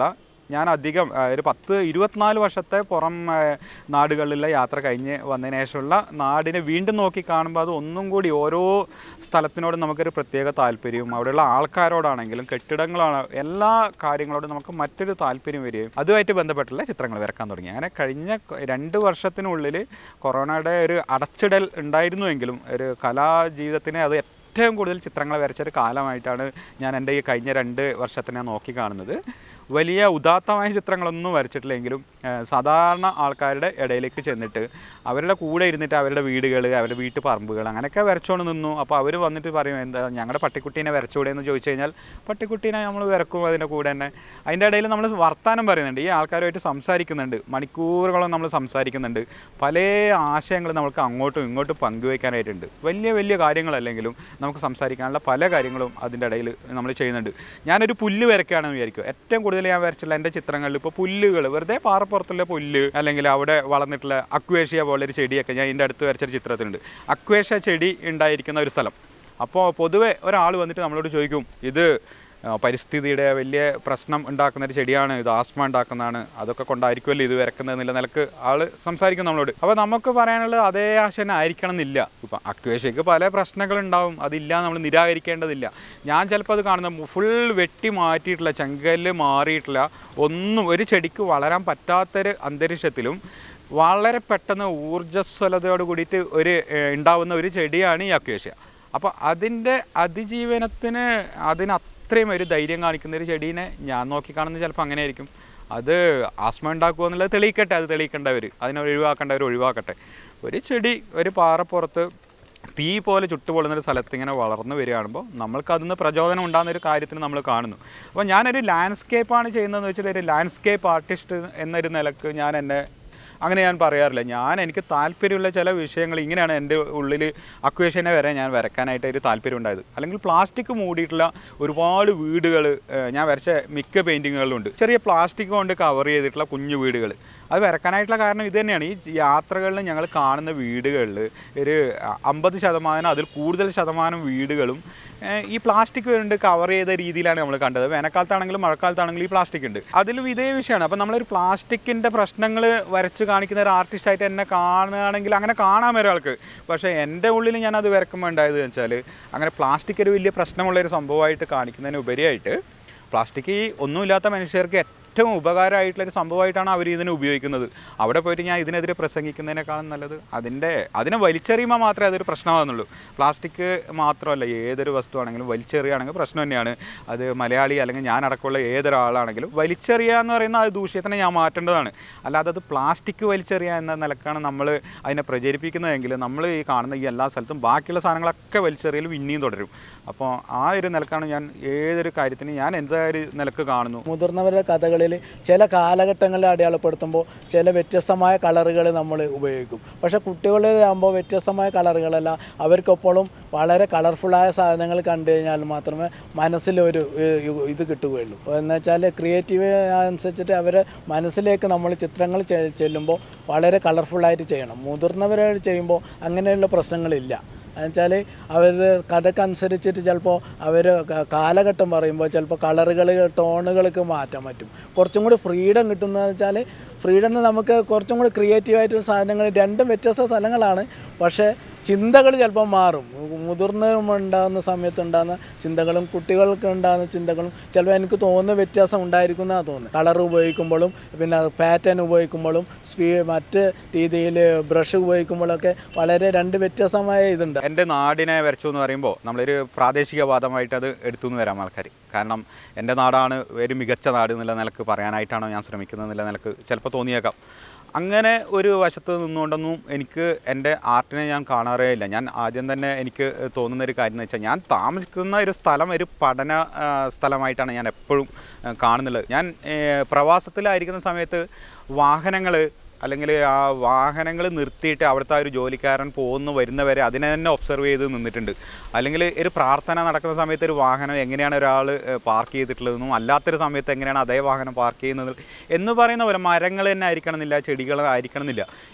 ഞാൻ അധികം ആ, ഒരു പത്ത് ഇരുപത്തിനാല് വർഷത്തെ പുറം ആ, നാടുകളിലെ യാത്ര കഴിഞ്ഞ് വന്നതിന് ശേഷമുള്ള നാടിനെ വീണ്ടും നോക്കി കാണുമ്പോൾ അത് ഒന്നും കൂടി ഓരോ സ്ഥലത്തിനോടും നമുക്കൊരു പ്രത്യേക താല്പര്യവും അവിടെയുള്ള ആൾക്കാരോടാണെങ്കിലും കെട്ടിടങ്ങളാണ് എല്ലാ കാര്യങ്ങളോടും നമുക്ക് മറ്റൊരു താല്പര്യം വരികയും അതുമായിട്ട് ബന്ധപ്പെട്ടുള്ള ചിത്രങ്ങൾ വരക്കാൻ തുടങ്ങി അങ്ങനെ കഴിഞ്ഞ കൊ- രണ്ട് വർഷത്തിനുള്ളിൽ കൊറോണയുടെ ഒരു അടച്ചിടൽ ഉണ്ടായിരുന്നുവെങ്കിലും ഒരു കലാജീവിതത്തിനെ അത് ഏറ്റവും കൂടുതൽ ചിത്രങ്ങൾ വരച്ചൊരു കാലമായിട്ടാണ് ഞാൻ എൻ്റെ ഈ കഴിഞ്ഞ രണ്ട് വർഷത്തിനെ നോക്കി കാണുന്നത് വലിയ ഉദാത്തമായ ചിത്രങ്ങളൊന്നും വരച്ചിട്ടില്ലെങ്കിലും ഏഹ്, സാധാരണ ആൾക്കാരുടെ ഇടയിലേക്ക് ചെന്നിട്ട് അവരുടെ കൂടെ ഇരുന്നിട്ട് അവരുടെ വീടുകൾ അവരുടെ വീട്ടു പറമ്പുകൾ അങ്ങനെയൊക്കെ വരച്ചുകൊണ്ട് നിന്നു അപ്പോൾ അവർ വന്നിട്ട് പറയും എന്താ ഞങ്ങളുടെ പട്ടിക്കുട്ടീനെ വരച്ചുകൂടെ എന്ന് ചോദിച്ചു കഴിഞ്ഞാൽ പട്ടിക്കുട്ടീനെ നമ്മൾ വരക്കും അതിൻ്റെ കൂടെ തന്നെ അതിൻ്റെ ഇടയിൽ നമ്മൾ വർത്താനം പറയുന്നുണ്ട് ഈ ആൾക്കാരുമായിട്ട് സംസാരിക്കുന്നുണ്ട് മണിക്കൂറുകളോളം നമ്മൾ സംസാരിക്കുന്നുണ്ട് പല ആശയങ്ങൾ നമുക്ക് അങ്ങോട്ടും ഇങ്ങോട്ടും പങ്കുവയ്ക്കാനായിട്ടുണ്ട് വലിയ വലിയ കാര്യങ്ങളല്ലെങ്കിലും നമുക്ക് സംസാരിക്കാനുള്ള പല കാര്യങ്ങളും അതിൻ്റെ ഇടയിൽ നമ്മൾ ചെയ്യുന്നുണ്ട് ഞാനൊരു പുല്ല് വരയ്ക്കുകയാണെന്ന് വിചാരിക്കും ഏറ്റവും കൂടുതൽ ഞാൻ വരച്ചിട്ടുള്ള എൻ്റെ ചിത്രങ്ങളിൽ ഇപ്പോൾ പുല്ലുകൾ വെറുതെ പാറപ്പുറത്തുള്ള പുല്ല് അല്ലെങ്കിൽ അവിടെ വളർന്നിട്ടുള്ള അക്വേഷ്യ പോലെ ഒരു ചെടിയൊക്കെ ഞാൻ എൻ്റെ അടുത്ത് വരച്ചൊരു ചിത്രത്തിലുണ്ട് അക്വേഷ്യ ചെടി ഉണ്ടായിരിക്കുന്ന ഒരു സ്ഥലം അപ്പോൾ പൊതുവെ ഒരാൾ വന്നിട്ട് നമ്മളോട് ചോദിക്കും ഇത് ആ, പരിസ്ഥിതിയുടെ വലിയ പ്രശ്നം ഉണ്ടാക്കുന്ന ഒരു ചെടിയാണ് ഇത് ആസ്മ ഉണ്ടാക്കുന്നതാണ് അതൊക്കെ കൊണ്ടായിരിക്കുമല്ലോ ഇത് വരക്കുന്നത് എന്നുള്ള നിലക്ക് ആൾ സംസാരിക്കും നമ്മളോട് അപ്പോൾ നമുക്ക് പറയാനുള്ളത് അതേ ആശയം ആയിരിക്കണം എന്നില്ല ഇപ്പം അക്വേഷ്യക്ക് പല പ്രശ്നങ്ങളുണ്ടാവും അതില്ല നമ്മൾ നിരാകരിക്കേണ്ടതില്ല ഞാൻ ചിലപ്പോൾ അത് കാണുന്ന ഫുൾ വെട്ടി മാറ്റിയിട്ടുള്ള ചെങ്കല്ല് മാറിയിട്ടുള്ള ഒന്നും ഒരു ചെടിക്ക് വളരാൻ പറ്റാത്തൊരു അന്തരീക്ഷത്തിലും വളരെ പെട്ടെന്ന് ഊർജ്ജസ്വലതയോട് കൂടിയിട്ട് ഒരു ഏഹ്, ഉണ്ടാവുന്ന ഒരു ചെടിയാണ് ഈ അക്വേഷ്യ അപ്പോൾ അതിൻ്റെ അതിജീവനത്തിന് അതിന് അത്രയും ഒരു ധൈര്യം കാണിക്കുന്ന ഒരു ചെടീനെ ഞാൻ നോക്കിക്കാണുന്നത് ചിലപ്പോൾ അങ്ങനെ ആയിരിക്കും അത് ആസ്മ ഉണ്ടാക്കുമോ എന്നുള്ളത് തെളിയിക്കട്ടെ അത് തെളിയിക്കേണ്ടവർ അതിനെ ഒഴിവാക്കേണ്ടവർ ഒഴിവാക്കട്ടെ ഒരു ചെടി ഒരു പാറപ്പുറത്ത് തീ പോലെ ചുട്ടുപൊള്ളുന്നൊരു സ്ഥലത്ത് ഇങ്ങനെ വളർന്നു വരികയാകുമ്പോൾ നമ്മൾക്ക് അതിൽ നിന്ന് പ്രചോദനം ഉണ്ടാകുന്ന ഒരു കാര്യത്തിന് നമ്മൾ കാണുന്നു അപ്പോൾ ഞാനൊരു ലാൻഡ്സ്കേപ്പാണ് ചെയ്യുന്നതെന്ന് വെച്ചാൽ ഒരു ലാൻഡ്സ്കേപ്പ് ആർട്ടിസ്റ്റ് എന്നൊരു നിലക്ക് ഞാൻ എന്നെ അങ്ങനെ ഞാൻ പറയാറില്ല ഞാൻ എനിക്ക് താല്പര്യമുള്ള ചില വിഷയങ്ങൾ ഇങ്ങനെയാണ് എൻ്റെ ഉള്ളിൽ അക്വേഷനെ വരെ ഞാൻ വരയ്ക്കാനായിട്ട് ഒരു താല്പര്യം ഉണ്ടായത് അല്ലെങ്കിൽ പ്ലാസ്റ്റിക് മൂടിയിട്ടുള്ള ഒരുപാട് വീടുകൾ ഞാൻ വരച്ച മിക്ക പെയിൻറ്റിങ്ങുകളിലുണ്ട് ചെറിയ പ്ലാസ്റ്റിക് കൊണ്ട് കവർ ചെയ്തിട്ടുള്ള കുഞ്ഞു വീടുകൾ അത് വരക്കാനായിട്ടുള്ള കാരണം ഇത് തന്നെയാണ് ഈ യാത്രകളിൽ ഞങ്ങൾ കാണുന്ന വീടുകളിൽ ഒരു അമ്പത് ശതമാനം അതിൽ കൂടുതൽ ശതമാനം വീടുകളും ഏഹ് ഈ പ്ലാസ്റ്റിക് കൊണ്ട് കവർ ചെയ്ത രീതിയിലാണ് നമ്മൾ കണ്ടത് വേനൽക്കാലത്താണെങ്കിലും മഴക്കാലത്താണെങ്കിലും ഈ പ്ലാസ്റ്റിക് ഉണ്ട് അതിലും ഇതേ വിഷയമാണ് അപ്പോൾ നമ്മളൊരു പ്ലാസ്റ്റിക്കിൻ്റെ പ്രശ്നങ്ങൾ വരച്ച് കാണിക്കുന്ന ഒരു ആർട്ടിസ്റ്റായിട്ട് എന്നെ കാണുകയാണെങ്കിൽ അങ്ങനെ കാണാൻ ഒരാൾക്ക് പക്ഷേ എൻ്റെ ഉള്ളിൽ ഞാൻ അത് വരക്കുമ്പോൾ ഉണ്ടായത് വെച്ചാൽ അങ്ങനെ പ്ലാസ്റ്റിക് ഒരു വലിയ പ്രശ്നമുള്ള ഒരു സംഭവമായിട്ട് കാണിക്കുന്നതിന് ഉപരിയായിട്ട് പ്ലാസ്റ്റിക് ഈ ഒന്നുമില്ലാത്ത മനുഷ്യർക്ക് ഏറ്റവും ഉപകാരമായിട്ടുള്ള ഒരു സംഭവമായിട്ടാണ് അവർ ഇതിനെ ഉപയോഗിക്കുന്നത് അവിടെ പോയിട്ട് ഞാൻ ഇതിനെതിരെ പ്രസംഗിക്കുന്നതിനേക്കാളും നല്ലത് അതിൻ്റെ അതിനെ വലിച്ചെറിയുമ്പോൾ മാത്രമേ അതൊരു പ്രശ്നമാകുന്നുള്ളൂ പ്ലാസ്റ്റിക് മാത്രമല്ല ഏതൊരു വസ്തുവാണെങ്കിലും വലിച്ചെറിയുകയാണെങ്കിൽ പ്രശ്നം തന്നെയാണ് അത് മലയാളി അല്ലെങ്കിൽ ഞാൻ അടക്കമുള്ള ഏതൊരാളാണെങ്കിലും വലിച്ചെറിയുക എന്ന് പറയുന്ന ആ ദൂഷ്യത്തിനെ ഞാൻ മാറ്റേണ്ടതാണ് അല്ലാതെ അത് പ്ലാസ്റ്റിക് വലിച്ചെറിയുക എന്ന നിലക്കാണ് നമ്മൾ അതിനെ പ്രചരിപ്പിക്കുന്നതെങ്കിൽ നമ്മൾ ഈ കാണുന്ന ഈ എല്ലാ സ്ഥലത്തും ബാക്കിയുള്ള സാധനങ്ങളൊക്കെ വലിച്ചെറിയലും ഇനിയും തുടരും അപ്പോൾ ആ ഒരു നിലക്കാണ് ഞാൻ ഏതൊരു കാര്യത്തിനും ഞാൻ എന്തായാലും നിലക്ക് കാണുന്നു മുതിർന്നവരുടെ കഥകളിൽ ചില കാലഘട്ടങ്ങളിൽ അടയാളപ്പെടുത്തുമ്പോൾ ചില വ്യത്യസ്തമായ കളറുകൾ നമ്മൾ ഉപയോഗിക്കും പക്ഷേ കുട്ടികളിലാകുമ്പോൾ വ്യത്യസ്തമായ കളറുകളല്ല അവർക്കെപ്പോഴും വളരെ കളർഫുള്ളായ സാധനങ്ങൾ കണ്ടു കഴിഞ്ഞാൽ മാത്രമേ മനസ്സിലൊരു ഏഹ്, ഇത് കിട്ടുകയുള്ളൂ എന്ന് വെച്ചാൽ ക്രിയേറ്റീവ് അനുസരിച്ചിട്ട് അവരെ മനസ്സിലേക്ക് നമ്മൾ ചിത്രങ്ങൾ ചെ- ചെല്ലുമ്പോൾ വളരെ കളർഫുള്ളായിട്ട് ചെയ്യണം മുതിർന്നവരായിട്ട് ചെയ്യുമ്പോൾ അങ്ങനെയുള്ള പ്രശ്നങ്ങളില്ല എന്നുവെച്ചാൽ അവർ കഥക്കനുസരിച്ചിട്ട് ചിലപ്പോൾ അവർ കാലഘട്ടം പറയുമ്പോൾ ചിലപ്പോൾ കളറുകൾ ടോണുകൾക്ക് മാറ്റാൻ പറ്റും കുറച്ചും കൂടി ഫ്രീഡം കിട്ടുന്നതെന്ന് വെച്ചാൽ ഫ്രീഡം നമുക്ക് കുറച്ചും കൂടി ക്രിയേറ്റീവായിട്ടുള്ള സാധനങ്ങൾ രണ്ടും വ്യത്യസ്ത സ്ഥലങ്ങളാണ് പക്ഷേ ചിന്തകൾ ചിലപ്പോൾ മാറും മുതിർന്നവരും ഉണ്ടാകുന്ന സമയത്ത് ഉണ്ടാകുന്ന ചിന്തകളും കുട്ടികൾക്ക് ഉണ്ടാകുന്ന ചിന്തകളും ചിലപ്പോൾ എനിക്ക് തോന്നുന്ന വ്യത്യാസം ഉണ്ടായിരിക്കും എന്നാണ് തോന്നുന്നത് കളർ ഉപയോഗിക്കുമ്പോഴും പിന്നെ പാറ്റേൺ ഉപയോഗിക്കുമ്പോഴും സ്പീ മറ്റ് രീതിയിൽ ബ്രഷ് ഉപയോഗിക്കുമ്പോഴൊക്കെ വളരെ രണ്ട് വ്യത്യസ്തമായ ഇതുണ്ട് എൻ്റെ നാടിനെ വരച്ചു എന്ന് പറയുമ്പോൾ നമ്മളൊരു പ്രാദേശികവാദമായിട്ട് അത് എടുത്തു എന്ന് വരാം ആൾക്കാർ കാരണം എൻ്റെ നാടാണ് ഒരു മികച്ച നാട് എന്നുള്ള നിലക്ക് പറയാനായിട്ടാണോ ഞാൻ ശ്രമിക്കുന്നത് എന്നുള്ള നിലക്ക് ചിലപ്പോൾ തോന്നിയേക്കാം അങ്ങനെ ഒരു വശത്ത് നിന്നുകൊണ്ടൊന്നും എനിക്ക് എൻ്റെ ആർട്ടിനെ ഞാൻ കാണാറേ ഇല്ല ഞാൻ ആദ്യം തന്നെ എനിക്ക് തോന്നുന്ന ഒരു കാര്യം എന്ന് വെച്ചാൽ ഞാൻ താമസിക്കുന്ന ഒരു സ്ഥലം ഒരു പഠന ആ, സ്ഥലമായിട്ടാണ് ഞാൻ എപ്പോഴും ആ, കാണുന്നുള്ളത് ഞാൻ ഏ, പ്രവാസത്തിലായിരിക്കുന്ന സമയത്ത് വാഹനങ്ങൾ അല്ലെങ്കിൽ ആ വാഹനങ്ങൾ നിർത്തിയിട്ട് അവിടുത്തെ ആ ഒരു ജോലിക്കാരൻ പോകുന്നു വരുന്നവരെ അതിനെ തന്നെ ഒബ്സർവ് ചെയ്ത് നിന്നിട്ടുണ്ട് അല്ലെങ്കിൽ ഒരു പ്രാർത്ഥന നടക്കുന്ന സമയത്ത് ഒരു വാഹനം എങ്ങനെയാണ് ഒരാൾ പാർക്ക് ചെയ്തിട്ടുള്ളതെന്നും അല്ലാത്തൊരു സമയത്ത് എങ്ങനെയാണ് അതേ വാഹനം പാർക്ക് ചെയ്യുന്നത് എന്ന് പറയുന്ന പോലെ മരങ്ങൾ തന്നെ ആയിരിക്കണം എന്നില്ല ചെടികൾ ആയിരിക്കണം എന്നില്ല ഇപ്പോൾ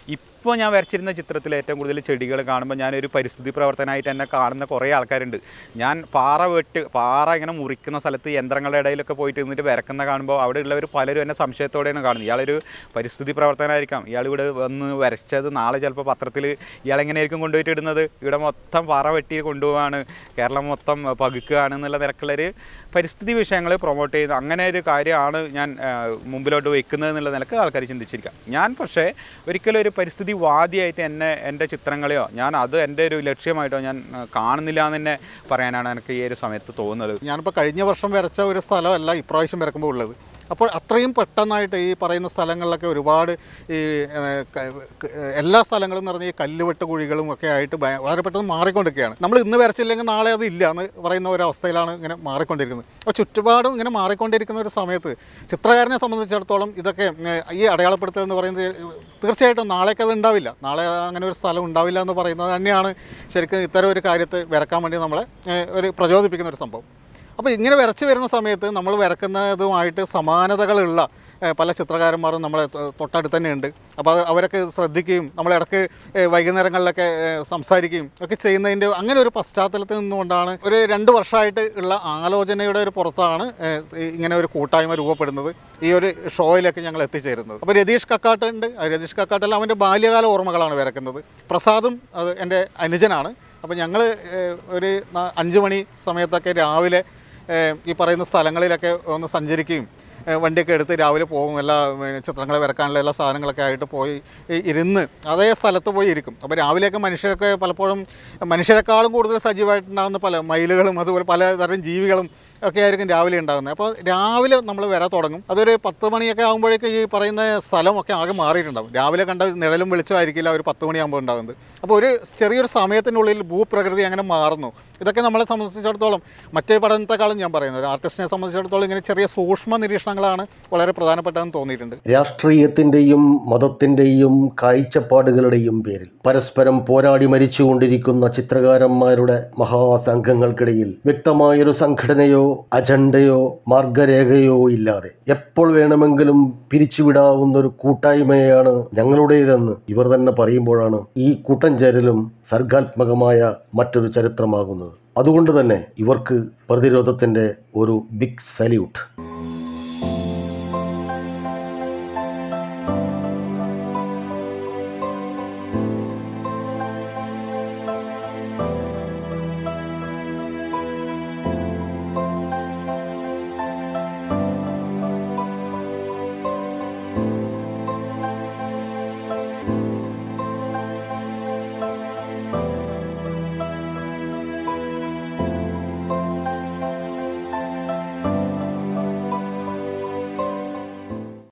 ഇപ്പോൾ ഞാൻ വരച്ചിരുന്ന ചിത്രത്തിൽ ഏറ്റവും കൂടുതൽ ചെടികൾ കാണുമ്പോൾ ഞാനൊരു പരിസ്ഥിതി പ്രവർത്തനമായിട്ട് എന്നെ കാണുന്ന കുറേ ആൾക്കാരുണ്ട് ഞാൻ പാറ വെട്ട് പാറ ഇങ്ങനെ മുറിക്കുന്ന സ്ഥലത്ത് യന്ത്രങ്ങളുടെ ഇടയിലൊക്കെ പോയിട്ട് നിന്നിട്ട് വരക്കുന്ന കാണുമ്പോൾ അവിടെ ഉള്ളവർ പലരും എന്നെ സംശയത്തോടെയാണ് കാണുന്നത് ഇയാളൊരു പരിസ്ഥിതി പ്രവർത്തനമായിരിക്കാം ഇയാൾ ഇവിടെ വന്ന് വരച്ചത് നാളെ ചിലപ്പോൾ പത്രത്തിൽ ഇയാൾ എങ്ങനെയായിരിക്കും കൊണ്ടുപോയിട്ട് ഇടുന്നത് ഇവിടെ മൊത്തം പാറ വെട്ടി കൊണ്ടുപോവാണ് കേരളം മൊത്തം പകുക്കുകയാണ് എന്നുള്ള നിരക്കുള്ളൊരു പരിസ്ഥിതി വിഷയങ്ങൾ പ്രൊമോട്ട് ചെയ്യുന്ന അങ്ങനെ ഒരു കാര്യമാണ് ഞാൻ ആ, മുമ്പിലോട്ട് വെക്കുന്നത് എന്നുള്ള നിലക്ക് ആൾക്കാർ ചിന്തിച്ചിരിക്കാം ഞാൻ പക്ഷേ ഒരിക്കലും ഒരു പരിസ്ഥിതി വാദിയായിട്ട് എന്നെ എൻ്റെ ചിത്രങ്ങളെയോ ഞാൻ അത് എൻ്റെ ഒരു ലക്ഷ്യമായിട്ടോ ഞാൻ ആ, കാണുന്നില്ല എന്ന് തന്നെ പറയാനാണ് എനിക്ക് ഈ ഒരു സമയത്ത് തോന്നുന്നത് ഞാനിപ്പോൾ കഴിഞ്ഞ വർഷം വരച്ച ഒരു സ്ഥലമല്ല ഇപ്രാവശ്യം വരക്കുമ്പോൾ ഉള്ളത് അപ്പോൾ അത്രയും പെട്ടെന്നായിട്ട് ഈ പറയുന്ന സ്ഥലങ്ങളിലൊക്കെ ഒരുപാട് ഈ ഏഹ്, ക- ക- എല്ലാ സ്ഥലങ്ങളും എന്ന് പറഞ്ഞാൽ ഈ കല്ലുവെട്ട് കുഴികളും ഒക്കെ ആയിട്ട് ഭയ- വളരെ പെട്ടെന്ന് മാറിക്കൊണ്ടിരിക്കുകയാണ് നമ്മൾ ഇന്ന് വരച്ചില്ലെങ്കിൽ നാളെ അത് ഇല്ല എന്ന് പറയുന്ന ഒരു അവസ്ഥയിലാണ് ഇങ്ങനെ മാറിക്കൊണ്ടിരിക്കുന്നത് അപ്പോൾ ചുറ്റുപാടും ഇങ്ങനെ മാറിക്കൊണ്ടിരിക്കുന്ന ഒരു സമയത്ത് ചിത്രകാരനെ സംബന്ധിച്ചിടത്തോളം ഇതൊക്കെ ഏഹ്, ഈ അടയാളപ്പെടുത്തുക എന്ന് പറയുന്നത് തീർച്ചയായിട്ടും നാളേക്ക് അത് ഉണ്ടാവില്ല നാളെ അങ്ങനെ ഒരു സ്ഥലം ഉണ്ടാവില്ല എന്ന് പറയുന്നത് തന്നെയാണ് ശരിക്കും ഇത്തരം ഒരു കാര്യത്തെ വരക്കാൻ വേണ്ടി നമ്മളെ ഏഹ്, ഒരു പ്രചോദിപ്പിക്കുന്ന ഒരു സംഭവം അപ്പോൾ ഇങ്ങനെ വരച്ച് വരുന്ന സമയത്ത് നമ്മൾ വരക്കുന്നതുമായിട്ട് സമാനതകളുള്ള ഏഹ്, പല ചിത്രകാരന്മാരും നമ്മളെ തൊ- തൊട്ടടുത്ത് തന്നെയുണ്ട് അപ്പോൾ അത് അവരൊക്കെ ശ്രദ്ധിക്കുകയും നമ്മളിടക്ക് ഏഹ്, വൈകുന്നേരങ്ങളിലൊക്കെ ഏഹ്, സംസാരിക്കുകയും ഒക്കെ ചെയ്യുന്നതിൻ്റെ അങ്ങനെ ഒരു പശ്ചാത്തലത്തിൽ നിന്നുകൊണ്ടാണ് ഒരു രണ്ട് വർഷമായിട്ട് ഉള്ള ആലോചനയുടെ ഒരു പുറത്താണ് ഏഹ്, ഈ ഇങ്ങനെ ഒരു കൂട്ടായ്മ രൂപപ്പെടുന്നത് ഈ ഒരു ഷോയിലൊക്കെ ഞങ്ങൾ എത്തിച്ചേരുന്നത് അപ്പോൾ രതീഷ് കക്കാട്ട് ഉണ്ട് ആ രതീഷ് കക്കാട്ടെല്ലാം അവൻ്റെ ബാല്യകാല ഓർമ്മകളാണ് വരക്കുന്നത് പ്രസാദും അത് എൻ്റെ അനുജനാണ് അപ്പോൾ ഞങ്ങൾ ഒരു ന- അഞ്ച് മണി സമയത്തൊക്കെ രാവിലെ ഏഹ്, ഈ പറയുന്ന സ്ഥലങ്ങളിലൊക്കെ ഒന്ന് സഞ്ചരിക്കുകയും ഏഹ്, വണ്ടിയൊക്കെ എടുത്ത് രാവിലെ പോകും എല്ലാ ഏഹ്, ചിത്രങ്ങൾ വരക്കാനുള്ള എല്ലാ സാധനങ്ങളൊക്കെ ആയിട്ട് പോയി ഈ ഇരുന്ന് അതേ സ്ഥലത്ത് പോയി ഇരിക്കും അപ്പോൾ രാവിലെയൊക്കെ മനുഷ്യരൊക്കെ പലപ്പോഴും മനുഷ്യരെക്കാളും കൂടുതൽ സജീവമായിട്ടുണ്ടാകുന്ന പല മയിലുകളും അതുപോലെ പലതരം ജീവികളും ഒക്കെ ആയിരിക്കും രാവിലെ ഉണ്ടാകുന്നത് അപ്പോൾ രാവിലെ നമ്മൾ വരാൻ തുടങ്ങും അതൊരു പത്ത് മണിയൊക്കെ ആകുമ്പോഴേക്കും ഈ പറയുന്ന സ്ഥലമൊക്കെ ആകെ മാറിയിട്ടുണ്ടാകും രാവിലെ കണ്ട നിഴലും വെളിച്ചമായിരിക്കില്ല ഒരു പത്ത് മണിയാകുമ്പോൾ ഉണ്ടാകുന്നത് അപ്പോൾ ഒരു ചെറിയൊരു സമയത്തിനുള്ളിൽ ഭൂപ്രകൃതി അങ്ങനെ മാറുന്നു ഇതൊക്കെ നമ്മളെ സംബന്ധിച്ചിടത്തോളം മറ്റേ പഠനത്തെക്കാളും ഞാൻ പറയുന്നത് ഒരു ആർട്ടിസ്റ്റിനെ സംബന്ധിച്ചിടത്തോളം ഇങ്ങനെ ചെറിയ സൂക്ഷ്മ നിരീക്ഷണങ്ങളാണ് വളരെ പ്രധാനപ്പെട്ടതെന്ന് തോന്നിയിട്ടുണ്ട് രാഷ്ട്രീയത്തിൻ്റെയും മതത്തിൻ്റെയും കാഴ്ചപ്പാടുകളുടെയും പേരിൽ പരസ്പരം പോരാടി മരിച്ചുകൊണ്ടിരിക്കുന്ന ചിത്രകാരന്മാരുടെ മഹാസംഘങ്ങൾക്കിടയിൽ വ്യക്തമായൊരു സംഘടനയോ അജണ്ടയോ മാർഗരേഖയോ ഇല്ലാതെ എപ്പോൾ വേണമെങ്കിലും പിരിച്ചുവിടാവുന്ന ഒരു കൂട്ടായ്മയാണ് ഞങ്ങളുടേതെന്ന് ഇവർ തന്നെ പറയുമ്പോഴാണ് ഈ കൂട്ടം ചേരലും സർഗാത്മകമായ മറ്റൊരു ചരിത്രമാകുന്നത് അതുകൊണ്ട് തന്നെ ഇവർക്ക് പ്രതിരോധത്തിൻ്റെ ഒരു ബിഗ് സല്യൂട്ട്